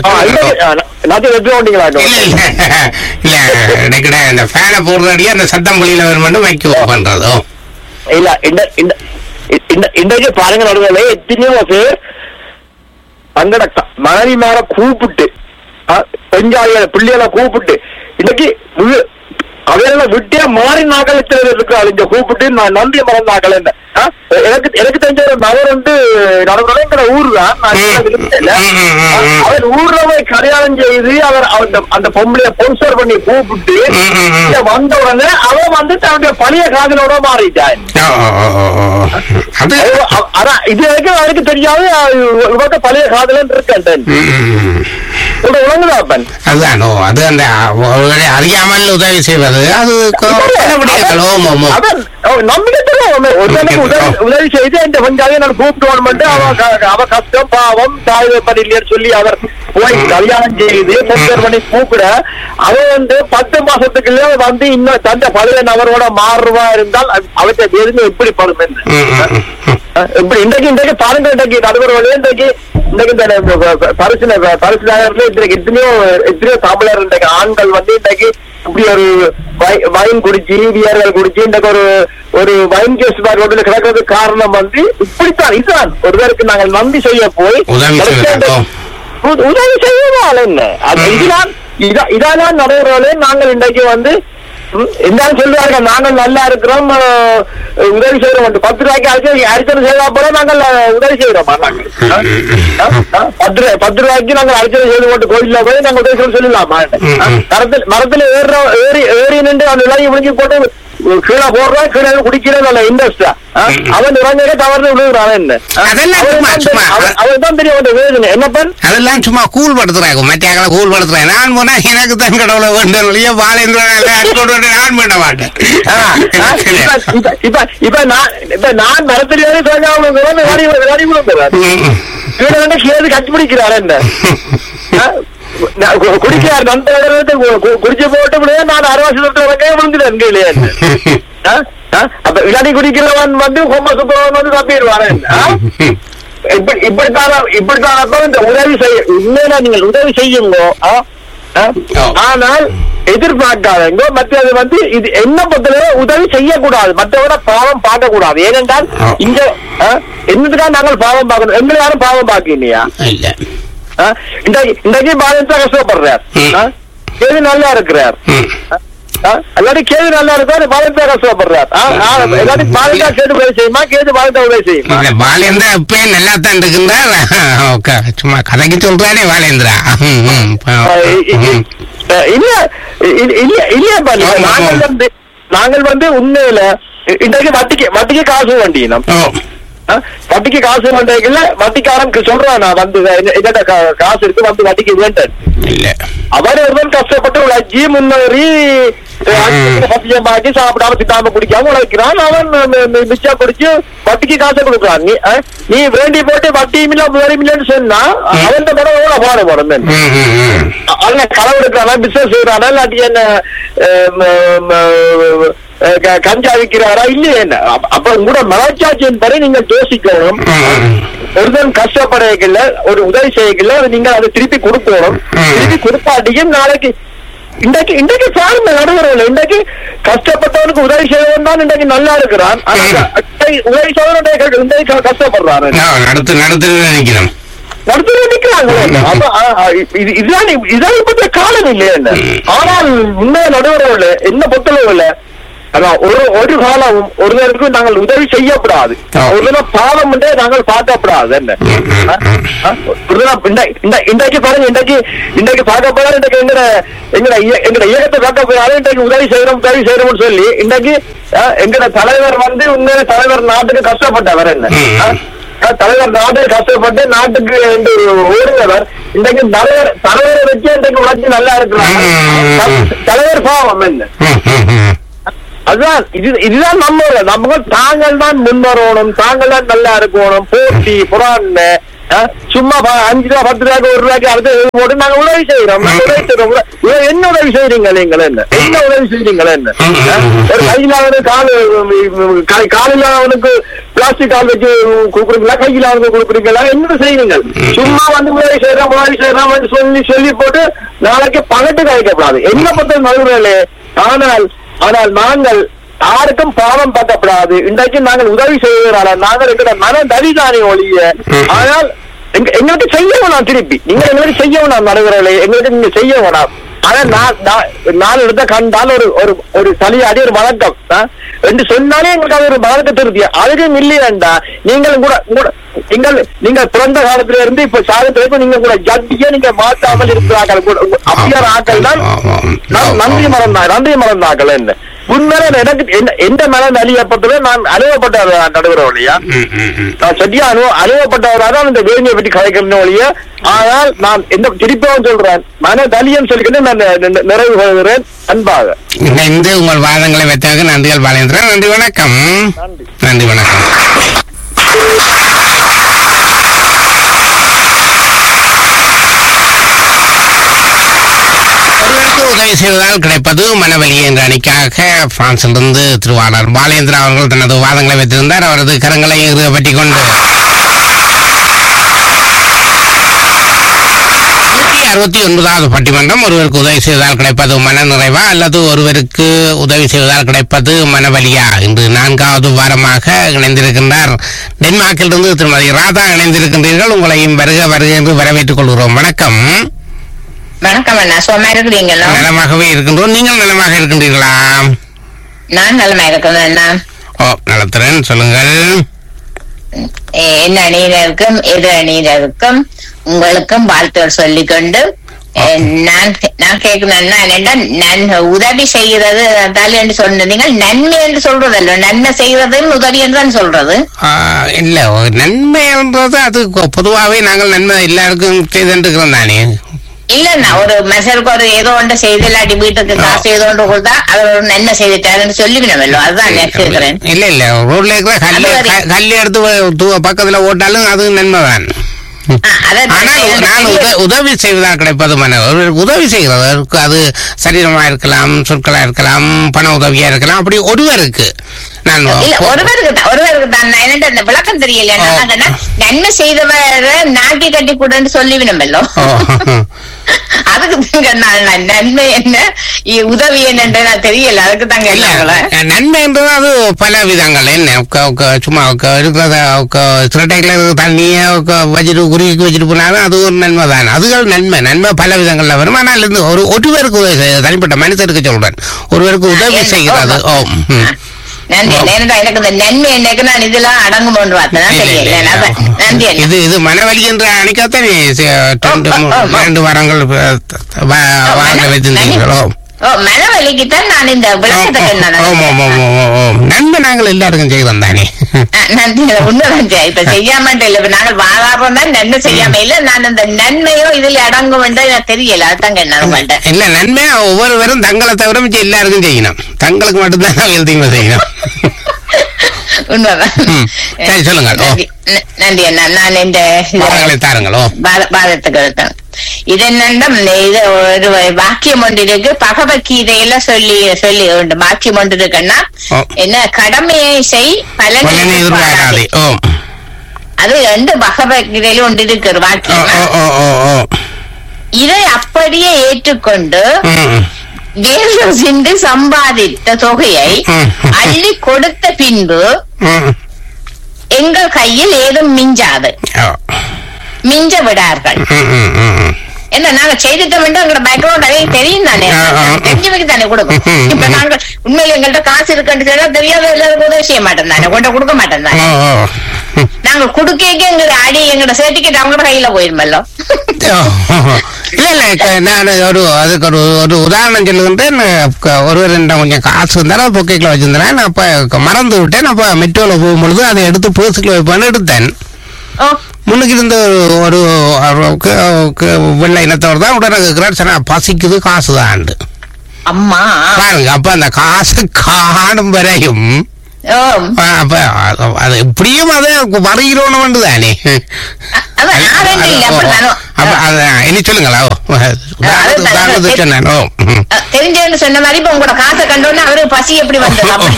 நான் வெற்றி கொண்டீங்களா இல்ல இல்ல இல்ல இடைக்கிட இந்த ஃபேனை போடுறடியே அந்த சத்தம் வெளியில வரும் மட்டும் வைக்க பண்றதோ இல்ல இந்த இந்த இந்த இன்றைக்கு பாருங்க நடுவில் எத்தனையோ பேர் தங்கட மனைவி மேல கூப்பிட்டு பெஞ்சாளிகளை பிள்ளைகளை கூப்பிட்டு இன்னைக்கு முழு அவையெல்லாம் விட்டே மாறி நாகலத்தில் இருக்கிறாள் இங்க கூப்பிட்டு நான் நன்றி மறந்தாக்கள் என்ன ஆ? எனக்கு எனக்கு தெரிஞ்ச ஒரு நபர் வந்து நடுவில் ஊர் தான் நான் ம். விரும்பல. ம், ம், ம், ம். அவர் ஊர்ல போய் கல்யாணம் செய்து அவர் அந்த அந்த பொம்பளைய ஸ்பான்சர் பண்ணி கூப்பிட்டு ம், ம், ம். இங்க வந்த உடனே அவன் வந்து தன்னுடைய பழைய காதலோட மாறிட்டான் ஓ, ஓ, ஓ, ஓ, ஓ. அது ஐயோ, அ- அதான் இது வரைக்கும் அவருக்கு தெரியாது இவங்க பழைய காதலன் இருக்கேன் ம், ம், ம். உணங்குதா அப்பன் அதுதான் ஓ அது அந்த ஒருவரை அறியாமல் உதவி செய்வது அது கொ- நல்லபடியாக்கள். ஓம் ஓம் ஓம் அவன் நம்பிக்கை தெரியும் ஒருத்தனுக்கு உதவி உதவி செய்து இந்த பஞ்சாதியை நான் கூப்பிட்டு மட்டும் அவ க- அவ கஷ்டம் பாவம் தாய் வெப்பன் இல்லைன்னு சொல்லி அவர் போய் கல்யாணம் செய்து சென்டர் பண்ணி கூப்பிட அவன் வந்து பத்து மாசத்துக்குள்ள வந்து இன்னும் தந்த பழைய நபரோட மாறுவா இருந்தால் அவற்றை எதுவுமே எப்படி படும் ம், ம், ம், ம். இப்படி இன்றைக்கு இன்றைக்கு பாருங்க இன்றைக்கு நடுவர் வழியா இன்றைக்கு இன்றைக்கு இந்த பரிசு பரிசு நகரத்துல இன்றைக்கு எத்தனையோ எத்தனையோ தமிழர் இன்றைக்கு ஆண்கள் வந்து இன்றைக்கு இப்படி ஒரு வை- வைன் குடிச்சு பியர்கள் குடிச்சு இன்றைக்கு ஒரு ஒரு வைன் கேஸ் ரோட்டில் கிடக்கிறதுக்கு காரணம் வந்து இப்படித்தான் இதுதான் ஒருவருக்கு நாங்கள் நன்றி செய்ய போய் உதவி செய்வதற்கோ? உ- உதவி செய்வதால் என்ன அது இதுதான் இதா- இதானால் நடைமுறைகளே நாங்கள் இன்றைக்கு வந்து ம், எல்லாரும் சொல்லுவார்கள் நாங்கள் நல்லா இருக்கிறோம் அஹ், உதவி செய்யறோம் பத்து ரூபாய்க்கு அரிசி அரிசனை செய்தா போல நாங்கள் அஹ், உதவி செய்யறோமா நாங்கள் ஆ? ஆ? ஆ? பத்து ரூபாய் பத்து ரூபாய்க்கு நாங்கள் அரிசனை செய்து போட்டு கோயில்ல போய் நாங்கள் உதவி செய்ய சொல்லலாமா ம், ஆ? ம். மரத்தில் மரத்துல ஏற ஏறி ஏறி நின்று அந்த விலையை விழுங்கி போட்டு கீழே போடுறோம் கீழே குடிக்கிறது அல்ல இன்ட்ரெஸ்டா ம். அவன் இறங்க தவறு விழுகிறான் என்ன ஆ? அதெல்லாம் அவனுக்கு சும்மா, தான் சும்மா. தெரியும். அவன்- அவனுக்கு தான் தெரியும் அவன் வேதனை என்னப்பன் அதெல்லாம் சும்மா கூல் படுத்துறாங்க மத்தியாக்களை கூல் படுத்துறேன் நான் போனா எனக்கு தான் கடவுளை வேண்டும் வழியா பாலேந்திரன் அட்கொண்டு நான் பண்ண மாட்டேன் ஆ, ஆ, இப்ப- இப்ப- இப்ப இப்ப நான் இப்ப நான் மரத்தில் ஏறி கொஞ்சம் விளையாடி விளையாடி விழுந்துறாரு ம், ம். இவனை வந்து கேது கட்டி பிடிக்கிறாரு என்ன ஆ? நான் கு- குடிக்கிறார் நண்பர்கள் குடிச்சு போட்டு விட நான் அரவாசி தொட்டு வரக்கே விழுந்துட்டேன் கீழே ஆ? ஆ? அப்ப விளையாடி குடிக்கிறவன் வந்து ஹோம சுப்பவன் வந்து தப்பிடுவாரு இப்படி இப்படித்தான இப்படித்தான அப்ப இந்த உதவி செய்ய உண்மையில நீங்கள் உதவி செய்யுங்க ஆ? ஆ? ஓ. ஆனால் எதிர்பார்க்காதங்க மற்றது வந்து இது என்ன பொறுத்தவரை உதவி செய்யக்கூடாது மற்றவரை பாவம் பார்க்க கூடாது ஏனென்றால் ஆ. இங்க ஆ, என்னதுக்காக நாங்கள் பாவம் பார்க்கணும் எங்களை யாரும் பாவம் பார்க்கலையா இல்ல ஆ? இன்றைக்கு இன்றைக்கு பாலன்ஸா கஷ்டப்படுறார் ம். ஆ? கேது நல்லா இருக்கிறார் ம். ஆ? எல்லாரும் கேது நல்லா இருக்காரு பாலன்ஸா கஷ்டப்படுறார் ஆ? ஆ, எல்லாரும் பாலன்ஸா கேது உதவி செய்யுமா கேது பாலன்ஸா உதவி செய்யுமா இல்ல பாலேந்திரா இப்பயே நல்லா தான் இருக்குன்றா ஓகே, சும்மா கதைக்கு சொல்றானே பாலேந்திரா ம், ம். ஆ, இ- இ- ம். அஹ் இல்ல இ- இல்ல இல்லையா பாருங்க ஆமா, நாங்கள் ஆமா. வந்து நாங்கள் வந்து உண்மையில இ- இன்றைக்கு வட்டிக்கு வட்டிக்கு காசு வேண்டினோம் ஓ ஆ, வட்டிக்கு காசு வேண்டியதுல வட்டிக்காரன் சொல்றான் நான் வந்து எங்க- எங்கிட்ட கா- காசு இருக்கு வந்து வட்டிக்கு வேண்டேன் இல்ல அவர் ஒருவன் கஷ்டப்பட்டு உழைச்சி முன்னேறி சத்தியமாக்கி சாப்பிடாம திட்டாம குடிக்காம உழைக்கிறான் அவன் மி- மி- மிச்சம் குடிச்சு வட்டிக்கு காசை கொடுக்குறான் நீ ஆ, நீ வேண்டி போட்டு வட்டியும் இல்ல வேலையும் இல்லைன்னு சொன்னா அவன் படம் எவ்வளவு பாடுபடும் ம், ம், ம். அல்ல களவு எடுக்கிறானா பிசினஸ் செய்யறானா இல்லாட்டி என்ன அஹ், ம- ம- அஹ், க- கஞ்சா விற்கிறாரா இல்லையே என்ன அப்ப- அப்ப கூட மனச்சாட்சியின் படி நீங்க யோசிக்கணும் ம். ஒருத்தன் கஷ்டப்படையல ஒரு உதவி செய்யல நீங்க அதை திருப்பி கொடுக்கணும் ம். திருப்பி கொடுப்பாட்டியும் நாளைக்கு இன்றைக்கு இன்றைக்கு பாருங்க நடுவர்கள் இன்றைக்கு கஷ்டப்பட்டவனுக்கு உதவி செய்யணும் தான் இன்றைக்கு நல்லா இருக்கிறான் ஆனா ம். உதவி செய்யணும் இன்றைக்கு கஷ்டப்படுறாரு நான் நடத்து நடத்து நினைக்கிறேன் நடத்தி நிக்கிறாங்களே அப்ப, ஆ, ஆ, இது இதுதான் இப்- இதுதான் இப்ப காலம் இல்லையா என்ன ஆனால் உண்மைய நடுவரவுல என்ன பொறுத்தளவுல அதான் ஒரு ஒரு காலம் ஒருவருக்கு நாங்கள் உதவி செய்யப்படாது ஆ. ஒரு தினம் பாவம் என்றே நாங்கள் பார்க்கப்படாது என்ன ம், ம், ஆ? ஆ? ஒரு தினம் இந்த- இந்த- இன்றைக்கு பாருங்க இன்றைக்கு இன்றைக்கு பார்க்கப்படாது இன்றைக்கு எங்கட எங்கட இய- எங்கட இயக்கத்தை பார்க்கப்படாது இன்றைக்கு உதவி செய்யறோம் உதவி செய்யறோம்னு சொல்லி இன்றைக்கு ஆ, எங்கட தலைவர் வந்து உண்மையில தலைவர் நாட்டுக்கு கஷ்டப்பட்டவர் என்ன ம். ஆ? ஆ, தலைவர் நாடு கஷ்டப்பட்டு நாட்டுக்கு என்று ஓடுனவர் இன்றைக்கு தலைவர் தலைவரை வச்சு இன்றைக்கு உழைச்சி நல்லா இருக்கிறாங்க ம். த- தலைவர் பாவம் என்ன ம், ம், ம். அதுதான் இது இதுதான் நம்ம நம்ம தாங்கள் தான் முன்வரணும் தாங்கள் தான் நல்லா இருக்கணும் போட்டி புறான்னு ஆ, சும்மா ப- அஞ்சு ரூபா பத்து ரூபாய்க்கு ஒரு ரூபாய்க்கு அடுத்து இது போட்டு நாங்க உதவி செய்யறோம் நாங்க உதவி செய்யறோம் உத- உத- என்ன உதவி செய்யறீங்க நீங்கள் என்ன என்ன உதவி செய்யறீங்க என்ன ஆ? ஒரு கையிலாவது கால் கை- காலில்லாதவனுக்கு பிளாஸ்டிக் கால் வச்சு கொடுக்குறீங்களா கையிலாவது கொடுக்குறீங்களா என்ன செய்யுங்க சும்மா வந்து உதவி செய்யறோம் உதவி செய்யறோம் சொல்லி சொல்லி போட்டு நாளைக்கு பகட்டு கழிக்கப்படாது என்ன பத்த நடுவுகளே ஆனால் ஆனால் நாங்கள் யாருக்கும் பாவம் பார்க்கப்படாது இன்றைக்கு நாங்கள் உதவி செய்வதனால நாங்கள் எங்களோட மன தவிதானே ஒழிய ம். ஆனால் எங்க- எங்களுக்கு செய்ய வேணாம் திருப்பி நீங்க எங்களுக்கு செய்ய வேணாம் நடுவர்களே எங்களுக்கு நீங்க செய்ய வேணாம் ஆனா நான் நான் நாலு இடத்த கண்டால் ஒரு ஒரு ஒரு சளியாடி ஒரு வழக்கம் ஆ? என்று சொன்னாலே எங்களுக்கு அது ஒரு வழக்க திருப்தி அதுக்கும் இல்லையாண்டா நீங்களும் கூட கூட நீங்கள் நீங்க பிறந்த காலத்துல இருந்து இப்ப சாதத்துல இருந்து நீங்க கூட ஜட்டியே நீங்க மாத்தாமல் இருக்கிறார்கள் கூட அப்படியான ஆக்கள் தான் நான் நன்றி மறந்தா நன்றி மறந்தாக்கள் என்ன உண்மையில எனக்கு என்ன- எந்த மேல அழியப்பட்டதோ நான் அனுபவப்பட்ட நடுவர் இல்லையா ம், ம், ம். நான் சரியா அனுபவ அனுபவப்பட்டவராக தான் இந்த வேணியை பற்றி கலைக்கிறேன் ஒழிய ஆனால் நான் எந்த திருப்பியும் சொல்றேன் மன தலியன் சொல்லிக்கிட்டு நான் நி- நி- நிறைவு கொள்கிறேன் அன்பாக இணைந்து உங்கள் வாதங்களை வைத்ததற்கு நன்றிகள் பாலேந்திரன் நன்றி வணக்கம் நன்றி நன்றி வணக்கம் ஒருவருக்கு உதவி செய்வதால் கிடைப்பது மனவலி என்ற அணிக்காக பிரான்சிலிருந்து திருவாளர் பாலேந்திரா அவர்கள் தனது வாதங்களை வைத்திருந்தார் அவரது கரங்களை பற்றி கொண்டு நூற்றி அறுபத்தி ஒன்பதாவது பட்டிமன்றம் ஒருவருக்கு உதவி செய்வதால் கிடைப்பது மன நிறைவா அல்லது ஒருவருக்கு உதவி செய்வதால் கிடைப்பது மனவலியா இன்று நான்காவது வாரமாக இணைந்திருக்கின்றார் டென்மார்க்கிலிருந்து திருமதி ராதா இணைந்திருக்கின்றீர்கள் உங்களையும் வருக வருக என்று வரவேற்றுக் கொள்கிறோம் வணக்கம் வணக்கம் அண்ணா சும்மா இருக்கிறீங்களா நலமாகவே இருக்கின்றோம் நீங்கள் நலமாக இருக்கின்றீர்களா நான் நலமா இருக்கிறேன் அண்ணா ஓ நலத்துறன் சொல்லுங்கள் எ- என்ன அணியினருக்கும் எது அணியினருக்கும் உங்களுக்கும் வாழ்த்துகள் சொல்லிக்கொண்டு எ, நான் நான் கேட்கணும்னா என்னடா நன் உதவி செய்கிறது தாலி என்று சொன்னீங்க நன்மை என்று சொல்றதல்ல நன்மை செய்யறதும் உதவி என்று தான் சொல்றது ஆ, இல்ல ஒரு நன்மை என்றது அது கொ- பொதுவாகவே நாங்கள் நன்மை எல்லாருக்கும் செய்துருக்கிறோம் தானே இல்லண்ணா ஒரு மனுஷருக்கு ஒரு ஏதோ ஒன்று செய்து இல்லாட்டி வீட்டுக்கு காசு ஏதோ ஒன்று கொடுத்தா அவர் ஒரு நன்மை செய்துட்டாருன்னு சொல்லிக்கணுமല്ലോ அதுதான் நான் கேட்கிறேன் இல்ல இல்ல ரோட்ல இருக்கிற கல்லு அது வரை- க- கல்லு எடுத்து வ- து- பக்கத்துல ஓட்டாலும் அது நன்மைதான் ஆ, அதான் ஆனால் நான் உத- உதவி செய்வதால் கிடைப்பது மன ஒரு உதவி செய்கிறதற்கு அது சரீரமா இருக்கலாம் சொற்களா இருக்கலாம் பண உதவியா இருக்கலாம் அப்படி ஒருவருக்கு நான் இல்ல ஒருவருக்கு தான் ஒருவருக்கு தான் நான் என்னட்டு அந்த விளக்கம் தெரியல ஆ. நான் நன்மை செய்தவரை நாட்டி கட்டி கூடன்னு சொல்லிவினமல்லோ ஓ, அதுக்கு தாங்க நான் நான் நன்மை என்ன இ- உதவி என்னன்னு நான் தெரியல அதுக்கு தாங்க இல்ல, என்ன நன்மை என்றது அது பல விதங்கள் என்ன க- க- சும்மா க- இருக்கிறத க- சிரட்டைகளை இருக்கிற தண்ணியை க- வச்சுட்டு குருவிக்கு வச்சுட்டு போனாலும் அது ஒரு நன்மை தான் அதுகள் நன்மை நன்மை பல விதங்கள்ல வரும் ஆனால் இந்த ஒரு ஒருவருக்கு உதவி செய்ய தனிப்பட்ட மனிதருக்கு சொல்றேன் ஒருவருக்கு உதவி என்ன- செய்கிறது ஓ ம். நன்றி ஏன்னா எனக்கு இந்த நன்மை என்னக்கு நான் இதெல்லாம் அடங்குமோன்னு பார்த்தேன் இல்ல, இல்ல, தெரியல இல்ல. அதான். நன்றி அண்ணா. இது இது மனவலி என்ற அணிக்காத்தான் ரெண்டு ஆ, ஆ, ஆ. ரெண்டு வாரங்கள் அஹ், வா- வாரங்கள் வைத்திருந்தீங்களோ ஓ ஓ மனவலிக்குத்தான் நான் இந்த விளக்கத்துக்கு என்ன ஓம் ஓம் ஓம் ஓம் ஓம் ஓம் நன்மை நாங்கள் எல்லாருக்கும் செய்தோம் தானே நன்றி உண்மைதான் ஜெயா. இப்ப செய்யாமட்டு இல்ல இப்ப நாங்கள் வாழாம தான் நன்மை செய்யாம இல்ல நான் இந்த நன்மையோ இதுல அடங்கும் எனக்கு தெரியல அதுதான் என்ன உங்கள்ட்ட இல்ல நன்மை ஒவ்வொருவரும் தங்களை தவிர மிச்சம் எல்லாருக்கும் செய்யணும் தங்களுக்கு மட்டும்தான் நாங்கள் தீமை செய்யணும் உண்மைதான் ம். சரி, சொல்லுங்க. ஓ. நன்றி. ந- நன்றி அண்ணா நான் இந்த பாடங்களை தாருங்களோ பாத- பாதத்துக்கு இருக்கேன் இது என்னன்னா இது ஒரு வாக்கியம் ஒன்று இருக்கு பகவத்கீதையில சொல்லி சொல்லி உண்டு வாக்கியம் ஒன்று இருக்குன்னா ஓ. என்ன கடமையை செய் பலனை பலனை எதிர்பாராதே. எதிர்பாராதே ஓ அது ரெண்டு பகவத்கீதையில ஒன்று இருக்கு ஒரு ஓ வாக்கியம் ஓ ஓ ஓ ஓ இதை அப்படியே ஏற்றுக்கொண்டு ம், வேறு சிந்து சம்பாதித்த தொகையை ம். அள்ளி கொடுத்த பின்பு ம். எங்கள் கையில் ஏதும் மிஞ்சாது ஓ. மிஞ்ச விடார்கள் ம், ம், ம், ம். என்ன நாங்க செய்துட்டோம் எங்களோட பேக்ரவுண்ட் அதே தெரியும் தானே ஆ, ஆ. தெரிஞ்சவங்க தானே கொடுக்கும் ம், இப்ப ம். நாங்க உண்மையில எங்கள்ட்ட காசு இருக்குன்னு சொன்னா தெரியாத எல்லாருக்கும் உதவி செய்ய மாட்டோம் தானே கொண்ட கொடுக்க மாட்டோம் ஓ தானே ஓ ம். நாங்க குடுக்க எங்க அடி எங்களோட சர்டிபிகேட் அவங்க கையில போயிருமல்லோ ஓ. இல்ல இல்ல க- நான் ஒரு அதுக்கு ஒரு ஒரு உதாரணம் சொல்லுகின்றேன் க- ஒருவர் என்ன கொஞ்சம் காசு இருந்தாலும் பொக்கைக்குள்ள வச்சிருந்தேன் நான் அப்ப மறந்து விட்டேன் அப்ப மெட்ரோல போகும்பொழுது அதை எடுத்து பேர்ஸுக்குள்ள வைப்பான்னு எடுத்தேன் ஓ முன்னுக்கு இருந்த ஒரு ஒரு ஒரு க- க- வெள்ளை இனத்தவர் தான் உடனே கேட்கிறார் சரி பசிக்குது காசு தான் அம்மா பாருங்க அப்ப அந்த காசு காணும் வரையும் ஓ ஆ, அப்ப அது- அது எப்படியும் அதை வருகிறோன்னு தானே அதான் நான் ரெண்டு இல்ல அப்ப நானும் அப்ப அது இனி சொல்லுங்களா ஓ உதாரணத்துக்கு உதாரணத்துக்கு சொன்னேன் ஓ ம். அஹ், தெரிஞ்சவன்னு சொன்ன மாதிரி இப்ப உங்களோட காசை கண்டோன்னு அவருக்கு பசி எப்படி வந்தது அப்படி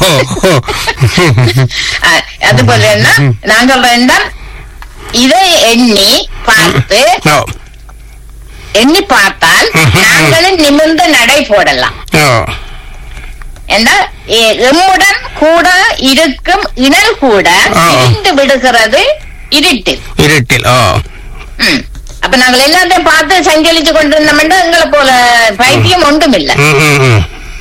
அஹ், அது போல என்ன நான் சொல்றேன்னா இதை எண்ணி பார்த்து ஓ எண்ணி பார்த்தால் நாங்களும் நிமிர்ந்த நடை போடலாம் ஓ என்றால் எ- எம்முடன் கூட இருக்கும் இணல் கூட ஆ. இருந்து விடுகிறது இருட்டில் இருட்டில் ஓ ம். அப்ப நாங்கள் எல்லாத்தையும் பார்த்து சஞ்சலிச்சு கொண்டிருந்தோம்னா எங்களை போல பைத்தியம் ஒன்றும் இல்லை ம், ம், ம்.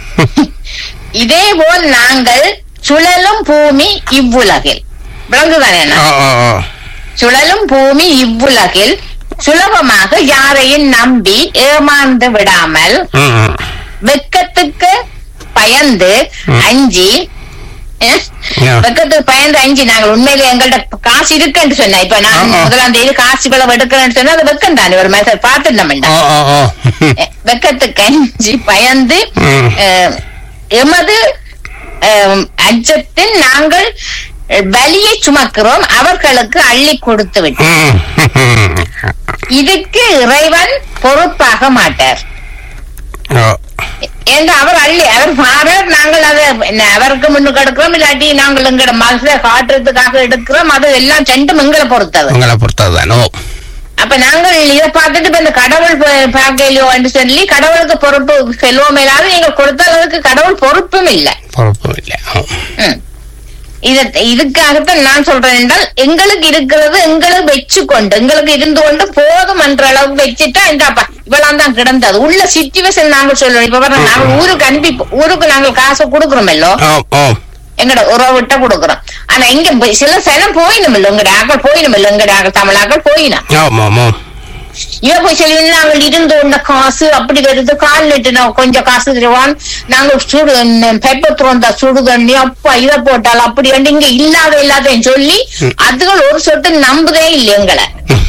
இதே போல் நாங்கள் சுழலும் பூமி இவ்வுலகில் விளங்குதானே அண்ணா? ஓ ஓ ஓ சுழலும் பூமி இவ்வுலகில் சுலபமாக யாரையும் நம்பி ஏமாந்து விடாமல் ம், ம். வெக்கத்துக்கு பயந்து அஞ்சி அஹ், Yeah. வெக்கத்துக்கு பயந்து அஞ்சி நாங்கள் உண்மையில எங்கள்ட்ட காசு இருக்குன்னு சொன்னேன் இப்ப நான் ஆமா. முதலாம் தேதி காசு இவ்வளவு எடுக்கிறேன்னு சொன்னா அது வெக்கம் தானே ஒரு மெசேஜ் பார்த்துட்டோம்டா ஓ ஓ ஓ வெக்கத்துக்கு அஞ்சி பயந்து ம். அஹ், எமது அஹ், அச்சத்தில் நாங்கள் வலியை சுமக்கிறோம் அவர்களுக்கு அள்ளி கொடுத்து விட்டோம் ம், ம். இதுக்கு இறைவன் பொறுப்பாக மாட்டார் ஓ என்று அவர் அள்ளி அவர் மாறார் நாங்கள் அதை என்ன, அவருக்கு முன்னுக்கு எடுக்கிறோம் இல்லாட்டி நாங்கள் எங்கட மனசுல காட்டுறதுக்காக எடுக்கிறோம் அது எல்லாம் செண்டும் எங்களை பொறுத்தது உங்களை பொறுத்ததுதான் ஓ அப்ப நாங்கள் இதை பார்த்துட்டு இப்ப இந்த கடவுள் ப- பார்க்கலையோ என்று சொல்லி கடவுளுக்கு பொறுப்பு செல்வோம் இல்லாத நீங்க கொடுத்த அளவுக்கு கடவுள் பொறுப்பும் இல்லை பொறுப்பும் இல்லை ஓ ம். இத இதுக்காகத்தான் நான் சொல்றேன் என்றால் எங்களுக்கு இருக்கிறது எங்களுக்கு வச்சு கொண்டு எங்களுக்கு இருந்து கொண்டு போதும் என்ற அளவுக்கு வச்சுட்டா இந்தாப்பா இவ்வளவு தான் கிடந்தது உள்ள சிச்சுவேஷன் நாங்கள் சொல்லுவோம் இப்ப பாருங்க நாங்கள் ஊருக்கு அனுப்பி ஊருக்கு நாங்கள் காசு கொடுக்குறோமல்லோ ஓ ஓ எங்கட உறவிட்ட கொடுக்குறோம் ஆனா இங்க போய் சில சனம் போயினும் இல்ல எங்கட ஆக்கள் போயினும் இல்ல எங்கட ஆக்கள் தமிழ் ஆக்கள் போயினா ஓ ஓ இவன் போய் சொல்லி நாங்கள் இருந்து உண்ட காசு அப்படி வருது கால் நட்டு நான் கொஞ்சம் காசு தருவான் நாங்க சுடு பெப்பர் திறந்தா சுடு தண்ணி அப்பா இதை போட்டால் அப்படி வந்து இங்க இல்லாத இல்லாதன்னு சொல்லி அதுகள் ஒரு சொட்டு நம்புதே இல்லை எங்களை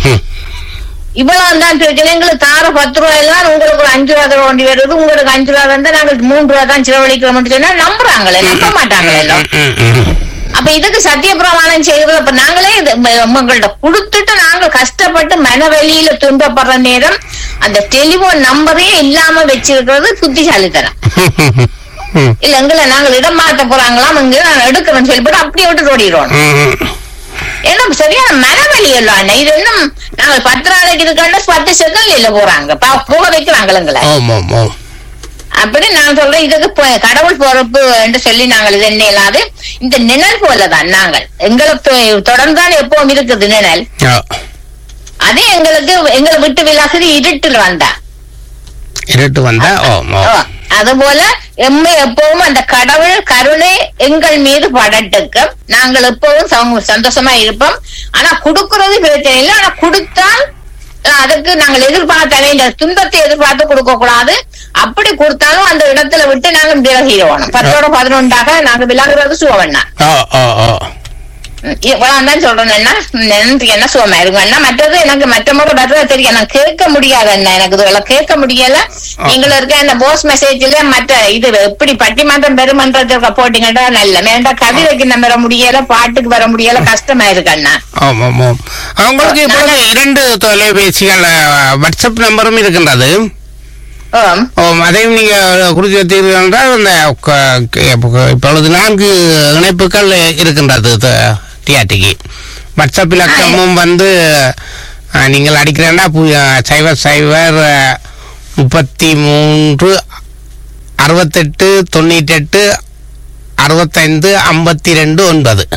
இவ்வளவு தான் பிரச்சனை எங்களுக்கு தார பத்து ரூபாய் எல்லாம் உங்களுக்கு ஒரு அஞ்சு ரூபா தர வேண்டி வருது உங்களுக்கு அஞ்சு ரூபா வந்தா நாங்கள் மூன்று ரூபா தான் செலவழிக்கிறோம் சொன்னா நம்புறாங்களே நம்ப மாட்டாங்களே எல்லாம் அப்ப இதுக்கு சத்திய பிரமாணம் செய்வது அப்ப நாங்களே இது ம- உங்கள்ட்ட கொடுத்துட்டு நாங்க கஷ்டப்பட்டு மனவெளியில துன்பப்படுற நேரம் அந்த டெலிபோன் நம்பரே இல்லாம வச்சிருக்கிறது புத்திசாலித்தனம் இல்ல எங்களை நாங்கள் இடம் மாத்த போறாங்களாம் இங்க நான் எடுக்கிறேன்னு சொல்லிவிட்டு அப்படியே விட்டு ஓடிடுவோம் ஏன்னா சரியான மனவெளி எல்லாம் அண்ணா. இது இன்னும் நாங்கள் பத்து நாளைக்கு இருக்கோம்னா பத்து செகண்ட்ல இல்ல போறாங்க பா- போக வைக்கிறாங்களே எங்களை ஓம் ஓம் ஓம் அப்படி நான் சொல்றேன் இதுக்கு பொ- கடவுள் பொறுப்பு என்று சொல்லி நாங்கள் இது என்ன இல்லாது இந்த நிழல் போலதான் நாங்கள் எங்களுக்கு தொடர்ந்தான் எப்பவும் இருக்குது நிழல் ஓ அதே எங்களுக்கு எங்களை விட்டு விலகுது இருட்டில் வந்தா இருட்டு வந்தா ஓம் ஓ ஓ, அதுபோல எம்மை எப்பவும் அந்த கடவுள் கருணை எங்கள் மீது படட்டுக்கும் நாங்கள் எப்பவும் சௌ- சந்தோஷமா இருப்போம் ஆனா கொடுக்கறது பிரச்சனை இல்லை ஆனா கொடுத்தால் அதுக்கு நாங்கள் எதிர்பார்த்தாலே இந்த துன்பத்தை எதிர்பார்த்து கொடுக்க கூடாது அப்படி கொடுத்தாலும் அந்த இடத்துல விட்டு நாங்க விலகிடுவோம் பத்தோட பதினொன்றாக நாங்க விலகுறது சுவண்ணா ஓ ஓ ஓ இவ்வளவு தான் சொல்றேன்னா நன்றி என்ன சுகமா இருக்குன்னா மற்றது எனக்கு மற்ற முறை வர்றது தெரியும் நான் கேட்க முடியாது என்ன எனக்கு இதெல்லாம் கேட்க முடியல நீங்களும் இருக்க இந்த போஸ் மெசேஜ்ல மற்ற இது எப்படி பட்டிமன்றம் பெருமன்றத்துக்கு போட்டீங்கன்னா நல்ல வேண்டா கவிதைக்கு நம்ம வர முடியல பாட்டுக்கு வர முடியல கஷ்டமா இருக்கு அண்ணா ஆமாம் ஆமாம் உங்களுக்கு இப்பொழுது இரண்டு தொலைபேசிகள் அஹ், வாட்ஸ்அப் நம்பரும் இருக்கின்றது ஓம் ஓ அதையும் நீங்க குறித்து வைத்தீர்கள் என்றால் அந்த க- க- இப்பொழுது நான்கு இணைப்புகள் இருக்கின்றது டிஆர்டிக்கு வாட்ஸ்அப் இலக்கமும் வந்து அஹ், நீங்கள் அடிக்கிறேன்னா பு- அஹ், சைபர் சைபர் அஹ், முப்பத்தி மூன்று அறுபத்தெட்டு தொண்ணூற்றெட்டு அறுபத்தைந்து ஐம்பத்தி ரெண்டு ஒன்பது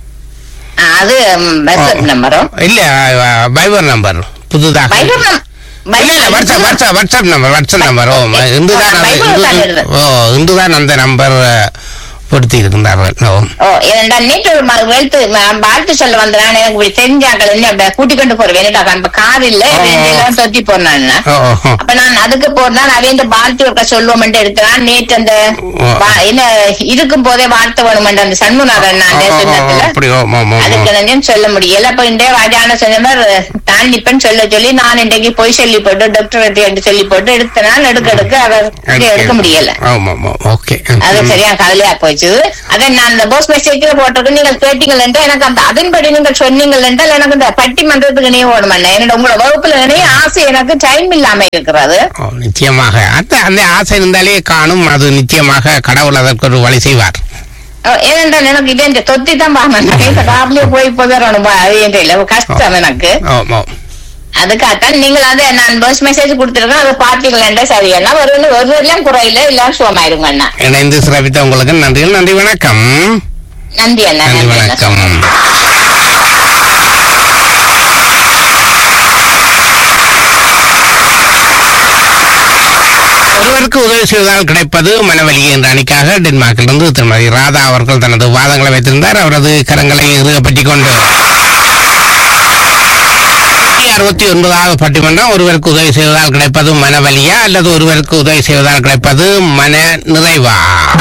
அது வாட்ஸ்அப் நம்பரும் இல்ல அஹ், பைபர் நம்பர் புதுதாக வைபவ் நம்- இல்ல இல்ல WhatsApp WhatsApp WhatsApp number WhatsApp number ஓ இந்துதான் அந்த பைபிள் தான் இந்து- எழுதுறது. ஓ இந்துதான் அந்த நம்பர் பொருத்தி இருக்கின்றார்கள் ஓ ஓ இரண்டா நேற்று ஒரு ம- வெளுத்து ம- வாழ்த்து சொல்ல வந்த நான் எனக்கு இப்படி தெரிஞ்சாக்கள் என்ன அப்படி கூட்டிக் கொண்டு போறேன் என்னடா இப்ப கார் இல்ல ஆ. எல்லாம் தொத்தி போறேன் ஓ ஓ அப்ப நான் அதுக்கு போனா அவன் இந்த வாழ்த்து ஒருக்க சொல்லுவோம் எடுத்தான் நேற்று அந்த ஆ. வா- என்ன இருக்கும் போதே வாழ்த்து வேணும் அந்த சண்முகநாதன் ஓ, அந்த ஓ, ஓ, சொன்னதுல அப்படி ஓ ஓ, ஓ, அதுக்கு ஓ. நான் சொல்ல முடியல அப்ப இந்த ராஜான சொன்ன மாதிரி தான் நிப்பேன்னு சொல்ல சொல்லி நான் இன்றைக்கு போய் சொல்லி போட்டு டாக்டர் என்று சொல்லி போட்டு எடுத்த நாள் எடுக்க எடுக்க அவர் எடுக்க முடியல ஆமா ஆமா ஓகே அது சரியா கவலையா போச்சு அதை நான் இந்த போஸ் மெசேஜ்ல போட்டிருக்கு நீங்கள் கேட்டீங்கள் எனக்கு அந்த அதன்படி நீங்கள் சொன்னீங்கள் என்றால் எனக்கு இந்த பட்டிமன்றத்துக்கு இணைய ஓடுமண்ண என்னோட உங்களோட வகுப்புல இணைய ஆசை எனக்கு டைம் இல்லாம இருக்கிறது ஓ, நிச்சயமாக அந்த அந்த ஆசை இருந்தாலே காணும் அது நிச்சயமாக கடவுள் அதற்கு ஒரு வழி செய்வார் அஹ் ஏனென்றால் எனக்கு இது இந்த தொத்தி தான் பாமன் இந்த காப்பிலே போய் போதரணும் அது என்ற இல்ல கஷ்டம் எனக்கு ஓ ஓ அதுக்காகத்தான் நீங்கள் அதை நான் பஸ் மெசேஜ் கொடுத்துருக்கேன் அதை பார்த்தீங்களா சரியண்ணா ஒரு ஒரு எல்லாம் குறையில எல்லாம் சுகமாயிருங்க அண்ணா இணைந்து சிறப்பித்த உங்களுக்கு நன்றிகள் நன்றி வணக்கம் நன்றி அண்ணா நன்றி நன்றி அண்ணா வணக்கம் ஒருவருக்கு உதவி செய்வதால் கிடைப்பது மனவலி என்ற அணிக்காக டென்மார்க்கிலிருந்து திருமதி ராதா அவர்கள் தனது வாதங்களை வைத்திருந்தார் அவரது கரங்களை இறுகப்பற்றிக் கொண்டு அறுபத்தி ஒன்பதாவது பட்டிமன்றம் ஒருவருக்கு உதவி செய்வதால் கிடைப்பது மனவலியா அல்லது ஒருவருக்கு உதவி செய்வதால் கிடைப்பது மன நிறைவா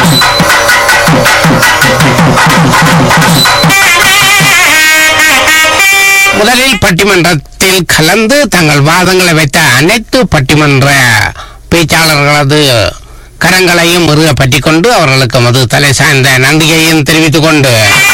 முதலில் பட்டிமன்றத்தில் கலந்து தங்கள் வாதங்களை வைத்த அனைத்து பட்டிமன்ற பேச்சாளர்களது கரங்களையும் முருக பற்றிக் கொண்டு அவர்களுக்கு மது தலை சாய்ந்த நன்றியையும் தெரிவித்துக் கொண்டு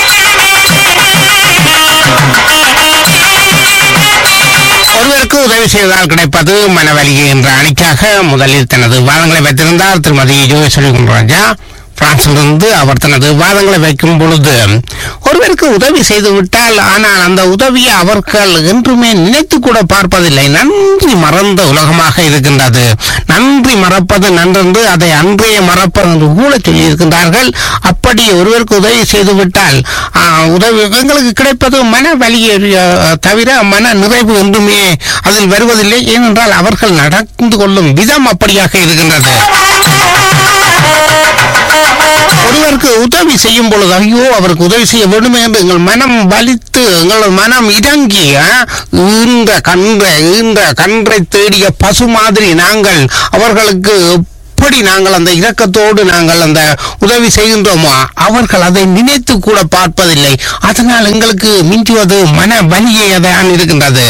ஒருவருக்கு உதவி செய்வதால் கிடைப்பது மனவலி என்ற அணிக்காக முதலில் தனது வாதங்களை வைத்திருந்தார் திருமதி ஜோகேஸ்வரி குண்டராஜா பிரான்சிலிருந்து அவர் தனது வாதங்களை வைக்கும் பொழுது ஒருவருக்கு உதவி செய்து விட்டால் ஆனால் அந்த உதவியை அவர்கள் என்றுமே நினைத்து கூட பார்ப்பதில்லை நன்றி மறந்த உலகமாக இருக்கின்றது நன்றி மறப்பது நன்றென்று அதை அன்றைய மறப்பது என்று கூட சொல்லியிருக்கின்றார்கள் அப்படி ஒருவருக்கு உதவி செய்து விட்டால் ஆ, உதவி எங்களுக்கு கிடைப்பது மன வலியை அஹ், தவிர மன நிறைவு என்றுமே அதில் வருவதில்லை ஏனென்றால் அவர்கள் நடந்து கொள்ளும் விதம் அப்படியாக இருக்கின்றது ஒருவருக்கு உதவி செய்யும் பொழுது ஐயோ அவருக்கு உதவி செய்ய வேண்டுமே என்று எங்கள் மனம் வலித்து எங்கள் மனம் இறங்கி ஆ, ஈன்ற கன்றை ஈன்ற கன்றை தேடிய பசு மாதிரி நாங்கள் அவர்களுக்கு எப்படி நாங்கள் அந்த இரக்கத்தோடு நாங்கள் அந்த உதவி செய்கின்றோமோ அவர்கள் அதை நினைத்து கூட பார்ப்பதில்லை அதனால் எங்களுக்கு மிஞ்சுவது மன வலியே தான் இருக்கின்றது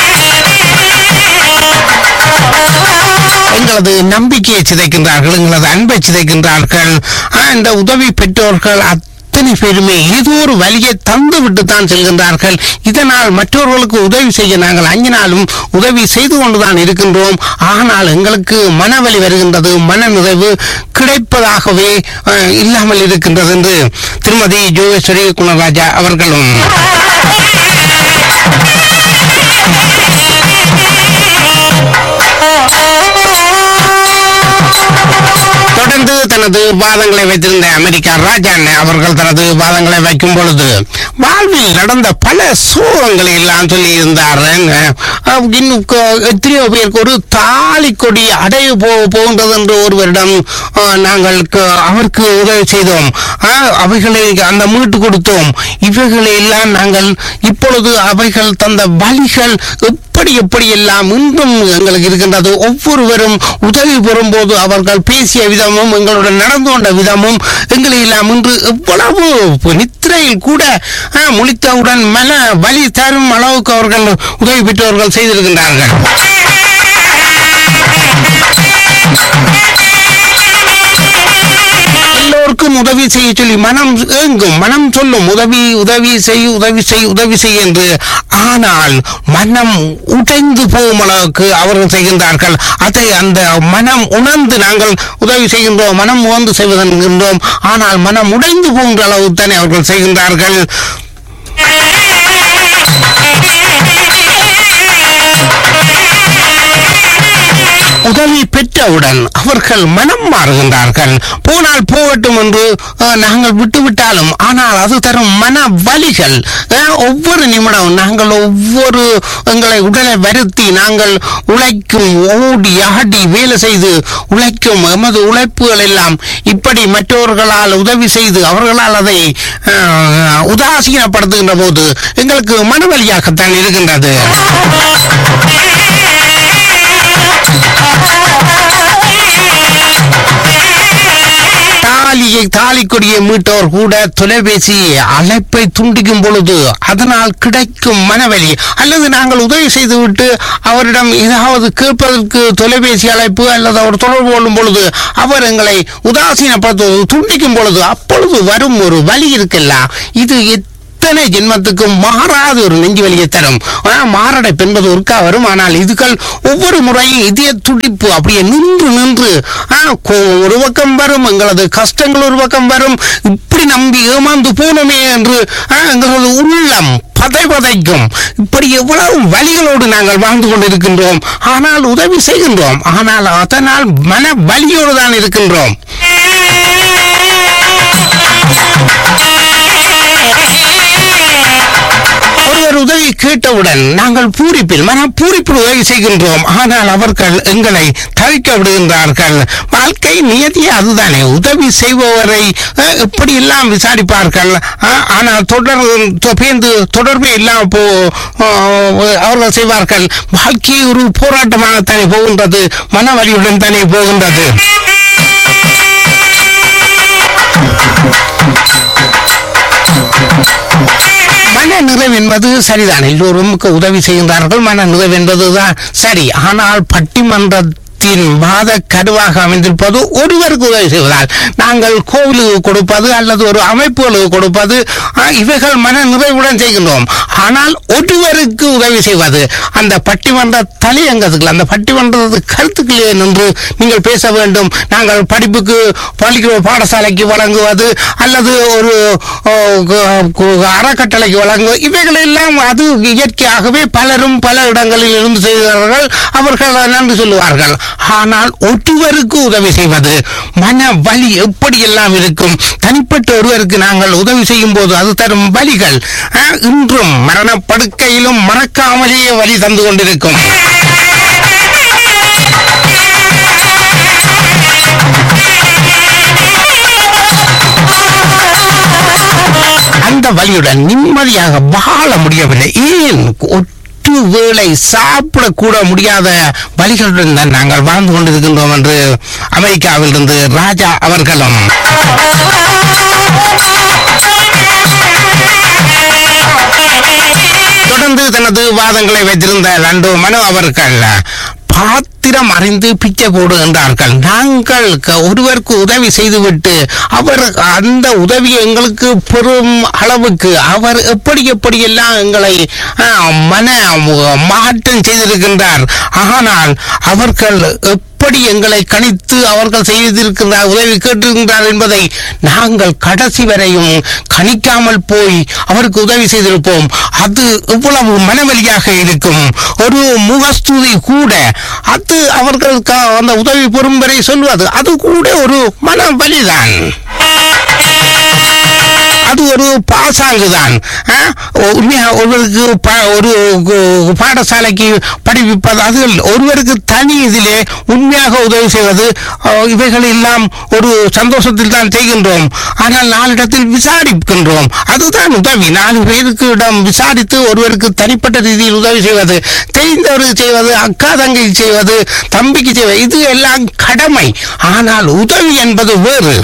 எங்களது நம்பிக்கையை சிதைக்கின்றார்கள் எங்களது அன்பை சிதைக்கின்றார்கள் ஆ, இந்த உதவி பெற்றோர்கள் அத்தனை பேருமே ஏதோ ஒரு வழியை தந்து விட்டு தான் செல்கின்றார்கள் இதனால் மற்றவர்களுக்கு உதவி செய்ய நாங்கள் அஞ்சினாலும் உதவி செய்து கொண்டுதான் இருக்கின்றோம் ஆனால் எங்களுக்கு மனவலி வருகின்றது மன நிறைவு கிடைப்பதாகவே ஆ, இல்லாமல் இருக்கின்றது என்று திருமதி ஜோகேஸ்வரி குணராஜா அவர்களும் தொடர்ந்து தனது தனது வாதங்களை வைத்திருந்த அமெரிக்கா ராஜான் அவர்கள் தனது வாதங்களை வைக்கும் பொழுது வாழ்வில் நடந்த பல சோகங்களை எல்லாம் சொல்லி இருந்தார் இன்னும் க- எத்தனையோ பேருக்கு ஒரு தாலி கொடி அடைய போ போகின்றது என்று ஒருவரிடம் அஹ், நாங்கள் க- அவருக்கு உதவி செய்தோம் அஹ், அவைகளை அந்த மீட்டு கொடுத்தோம் இவைகளை எல்லாம் நாங்கள் இப்பொழுது அவைகள் தந்த வழிகள் எப்படி எப்படி எல்லாம் இன்றும் எங்களுக்கு இருக்கின்றது ஒவ்வொருவரும் உதவி பெறும்போது அவர்கள் பேசிய விதமும் எங்களுடன் நடந்து கொண்ட விதமும் எங்களை எல்லாம் இன்று எவ்வளவு நித்திரையில் கூட ஆ, முழித்தவுடன் மன வலி தரும் அளவுக்கு அவர்கள் உதவி பெற்றவர்கள் செய்திருக்கின்றார்கள் எல்லோருக்கும் உதவி செய்ய சொல்லி மனம் ஏங்கும் மனம் சொல்லும் உதவி உதவி செய் உதவி செய் உதவி செய் என்று ஆனால் மனம் உடைந்து போகும் அளவுக்கு அவர்கள் செய்கின்றார்கள் அதை அந்த மனம் உணர்ந்து நாங்கள் உதவி செய்கின்றோம் மனம் உணர்ந்து செய்வதென்கின்றோம் ஆனால் மனம் உடைந்து போகின்ற அளவுக்கு தானே அவர்கள் செய்கின்றார்கள் உதவி பெற்றவுடன் அவர்கள் மனம் மாறுகின்றார்கள் போனால் போகட்டும் என்று அஹ், நாங்கள் விட்டுவிட்டாலும் ஆனால் அது தரும் மன வலிகள் அஹ், ஒவ்வொரு நிமிடம் நாங்கள் ஒவ்வொரு எங்களை உடலை வருத்தி நாங்கள் உழைக்கும் ஓடி ஆடி வேலை செய்து உழைக்கும் எமது உழைப்புகள் எல்லாம் இப்படி மற்றவர்களால் உதவி செய்து அவர்களால் அதை அஹ், உதாசீனப்படுத்துகின்ற போது எங்களுக்கு மனவலியாகத்தான் இருக்கின்றது தாலியை தாலி கொடியை மீட்டவர் கூட தொலைபேசி அழைப்பை துண்டிக்கும் பொழுது அதனால் கிடைக்கும் மனவலி அல்லது நாங்கள் உதவி செய்துவிட்டு அவரிடம் ஏதாவது கேட்பதற்கு தொலைபேசி அழைப்பு அல்லது அவர் தொடர்பு கொள்ளும் பொழுது அவர் எங்களை உதாசீனப்படுத்துவது துண்டிக்கும் பொழுது அப்பொழுது வரும் ஒரு வலி இருக்குல்ல இது எத்தனை ஜென்மத்துக்கும் மாறாத ஒரு நெஞ்சு வலியை தரும் ஆனா, மாரடைப்பு என்பது ஒருக்கா வரும் ஆனால் இதுகள் ஒவ்வொரு முறையும் இதய துடிப்பு அப்படியே நின்று நின்று ஆ, கோ- ஒரு பக்கம் வரும் எங்களது கஷ்டங்கள் ஒரு பக்கம் வரும் இப்படி நம்பி ஏமாந்து போனோமே என்று ஆ, எங்களது உள்ளம் பதை பதைக்கும் இப்படி எவ்வளவு வலிகளோடு நாங்கள் வாழ்ந்து கொண்டிருக்கின்றோம் ஆனால் உதவி செய்கின்றோம் ஆனால் அதனால் மன வலியோடு தான் இருக்கின்றோம் ஒருவர் உதவி கேட்டவுடன் நாங்கள் பூரிப்பில் மன பூரிப்பில் உதவி செய்கின்றோம் ஆனால் அவர்கள் எங்களை தவிக்க விடுகின்றார்கள் வாழ்க்கை நியதி அதுதானே உதவி செய்பவரை அஹ், எப்படி எல்லாம் விசாரிப்பார்கள் அஹ், ஆனால் தொடர் தொ- பேந்து தொடர்பே இல்லாம போ அஹ், அவர்கள் செய்வார்கள் வாழ்க்கை ஒரு போராட்டமாகத்தானே போகின்றது மனவலியுடன் தானே போகின்றது மன நிறைவு என்பது சரிதான் எல்லோரும் உதவி செய்கின்றார்கள் மன நிறைவு என்பதுதான் சரி ஆனால் பட்டிமன்றத்தின் வாத கருவாக அமைந்திருப்பது ஒருவருக்கு உதவி செய்வதால் நாங்கள் கோவிலுக்கு கொடுப்பது அல்லது ஒரு அமைப்புகளுக்கு கொடுப்பது ஆ, இவைகள் மன நிறைவுடன் செய்கின்றோம் ஆனால் ஒருவருக்கு உதவி செய்வது அந்த பட்டிமன்ற தலையங்கத்துக்கு அந்த பட்டிமன்ற கருத்துக்களே நின்று நீங்கள் பேச வேண்டும் நாங்கள் படிப்புக்கு பள்ளிக்கு பாடசாலைக்கு வழங்குவது அல்லது ஒரு ஓ, கு- கு- அறக்கட்டளைக்கு வழங்குவது இவைகள் எல்லாம் அது இயற்கையாகவே பலரும் பல இடங்களில் இருந்து செய்கிறார்கள் அவர்கள் நன்றி சொல்லுவார்கள் ஆனால் ஒருவருக்கு உதவி செய்வது மன வலி எப்படி எல்லாம் இருக்கும் தனிப்பட்ட ஒருவருக்கு நாங்கள் உதவி செய்யும் போது அது தரும் வலிகள் ஆ, இன்றும் மரணப்படுக்கையிலும் மறக்காமலேயே வலி தந்து கொண்டிருக்கும் அந்த வலியுடன் நிம்மதியாக வாழ முடியவில்லை ஏன் ஒட்டு வேளை சாப்பிடக்கூட முடியாத வலிகளுடன் தான் நாங்கள் வாழ்ந்து கொண்டிருக்கின்றோம் என்று அமெரிக்காவில் இருந்து ராஜா அவர்களும் தொடர்ந்து தனது வாதங்களை வைத்திருந்த லண்டோ மனு அவர்கள் பாத்திரம் அறிந்து பிச்சை போடுகின்றார்கள் நாங்கள் க- ஒருவருக்கு உதவி செய்துவிட்டு அவர் அந்த உதவியை எங்களுக்கு பெரும் அளவுக்கு அவர் எப்படி எப்படி எல்லாம் எங்களை ஆ, மன மாற்றம் செய்திருக்கின்றார் ஆனால் அவர்கள் எப்படி எப்படி எங்களை கணித்து அவர்கள் செய்திருக்கின்றார் உதவி கேட்டிருக்கின்றார் என்பதை நாங்கள் கடைசி வரையும் கணிக்காமல் போய் அவருக்கு உதவி செய்திருப்போம் அது எவ்வளவு மனவலியாக இருக்கும் ஒரு முகஸ்துதி கூட அது அவர்கள் க- அந்த உதவி பெறும் வரை சொல்வது அது கூட ஒரு மனவலிதான் அது ஒரு பாசாங்குதான் ஆ? உண்மையா ஒருவருக்கு ப- ஒரு கு- பாடசாலைக்கு படிப்பிப்பது அது அல்ல. ஒருவருக்கு தனி இதிலே உண்மையாக உதவி செய்வது ஆ, இவைகள் எல்லாம் ஒரு சந்தோஷத்தில் தான் செய்கின்றோம் ஆனால் நாளிடத்தில் விசாரிக்கின்றோம் அதுதான் உதவி நாலு பேருக்கு இடம் விசாரித்து ஒருவருக்கு தனிப்பட்ட ரீதியில் உதவி செய்வது தெரிந்தவருக்கு செய்வது அக்கா தங்கைக்கு செய்வது தம்பிக்கு செய்வது இது எல்லாம் கடமை ஆனால் உதவி என்பது வேறு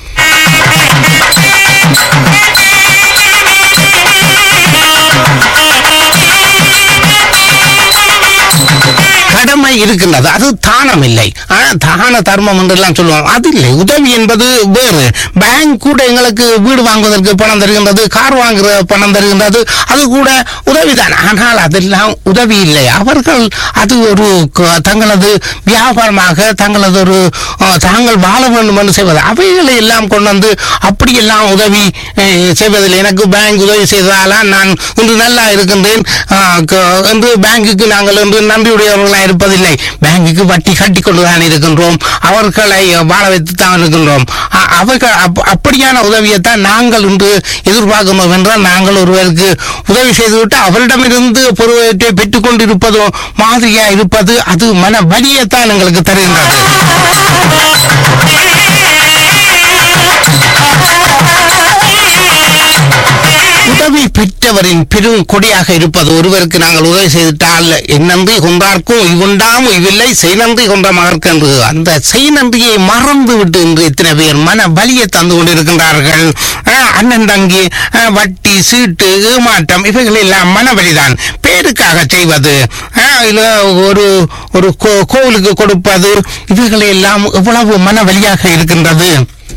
கடமை இருக்கின்றது அது தானம் இல்லை ஆனா, தான தர்மம் என்றெல்லாம் சொல்லுவாங்க அது இல்லை உதவி என்பது வேறு பேங்க் கூட எங்களுக்கு வீடு வாங்குவதற்கு பணம் தருகின்றது கார் வாங்குற பணம் தருகின்றது அது கூட உதவிதான் ஆனால் அதெல்லாம் உதவி இல்லை அவர்கள் அது ஒரு க- தங்களது வியாபாரமாக தங்களது ஒரு அஹ், தாங்கள் வாழ வேண்டும் என்று செய்வது அவைகளை எல்லாம் கொண்டு வந்து அப்படியெல்லாம் உதவி அஹ், செய்வதில்லை எனக்கு பேங்க் உதவி செய்ததால நான் இன்று நல்லா இருக்கின்றேன் அஹ், க- என்று பேங்குக்கு நாங்கள் என்று நன்றியுடையவர்களாக இருப்பதில்லை பேங்குக்கு வட்டி கட்டி கொண்டுதான் இருக்கின்றோம் அவர்களை வாழ வைத்து தான் இருக்கின்றோம் அ- அவர்கள் அப்- அப்படியான உதவியைத்தான் நாங்கள் இன்று எதிர்பார்க்கிறோம் என்றால் நாங்கள் ஒருவருக்கு உதவி செய்துவிட்டு அவரிடமிருந்து பொருளை பெற்றுக் கொண்டிருப்பதோ மாதிரியா இருப்பது அது மன வலியைத்தான் எங்களுக்கு தருகின்றது உதவி பெற்றவரின் பெரும் கொடியாக இருப்பது ஒருவருக்கு நாங்கள் உதவி செய்துவிட்டால் என்னன்றி கொண்டார்க்கும் இவுண்டாம் இவ்வில்லை செய் நன்றி கொண்ட மகற்கென்று அந்த செய் நன்றியை மறந்து விட்டு இன்று இத்தனை பேர் மன வலியை தந்து கொண்டிருக்கின்றார்கள் அஹ், அண்ணன் தங்கி அஹ், வட்டி சீட்டு ஏமாற்றம் இவைகள் எல்லாம் மனவலிதான் பேருக்காக செய்வது அஹ், இல்ல ஒரு ஒரு கோ- கோவிலுக்கு கொடுப்பது இவைகள் எல்லாம் எவ்வளவு மனவலியாக இருக்கின்றது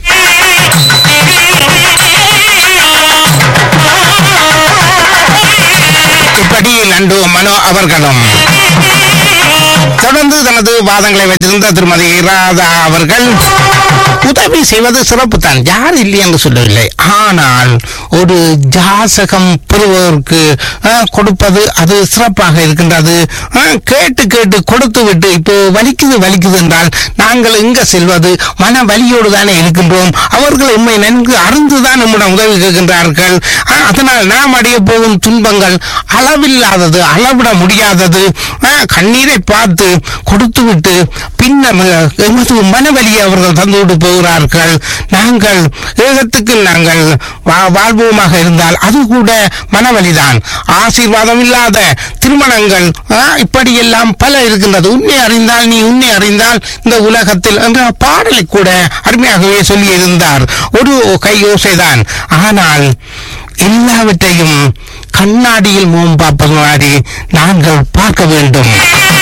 இப்படி நண்டு மனோ அவர்களும் தொடர்ந்து தனது வாதங்களை வைத்திருந்த திருமதி ராதா அவர்கள் உதவி செய்வது சிறப்பு தான் யார் இல்லை என்று சொல்லவில்லை ஆனால் ஒரு ஜாசகம் பெறுவதற்கு அஹ், கொடுப்பது அது சிறப்பாக இருக்கின்றது அஹ், கேட்டு கேட்டு கொடுத்து விட்டு இப்போ வலிக்குது வலிக்குது என்றால் நாங்கள் எங்க செல்வது மன வலியோடு தானே இருக்கின்றோம் அவர்கள் உண்மை நன்கு அறிந்துதான் நம்மிடம் உதவி கேட்கின்றார்கள் அஹ், அதனால் நாம் அடைய போகும் துன்பங்கள் அளவில்லாதது அளவிட முடியாதது அஹ், கண்ணீரை பார்த்து கொடுத்து விட்டு பின்னர் எமது மனவலியை அவர்கள் தந்துவிட்டு போகிறார்கள் நாங்கள் ஏகத்துக்கு நாங்கள் வா- வாழ்வோமாக இருந்தால் அது கூட மனவலிதான் ஆசீர்வாதம் இல்லாத திருமணங்கள் ஆ, இப்படியெல்லாம் பல இருக்கின்றது உன்னை அறிந்தால் நீ உன்னை அறிந்தால் இந்த உலகத்தில் என்ற பாடலை கூட அருமையாகவே சொல்லியிருந்தார் ஒரு கை யோசைதான் ஆனால் எல்லாவற்றையும் கண்ணாடியில் முகம் பார்ப்பது மாதிரி நாங்கள் பார்க்க வேண்டும்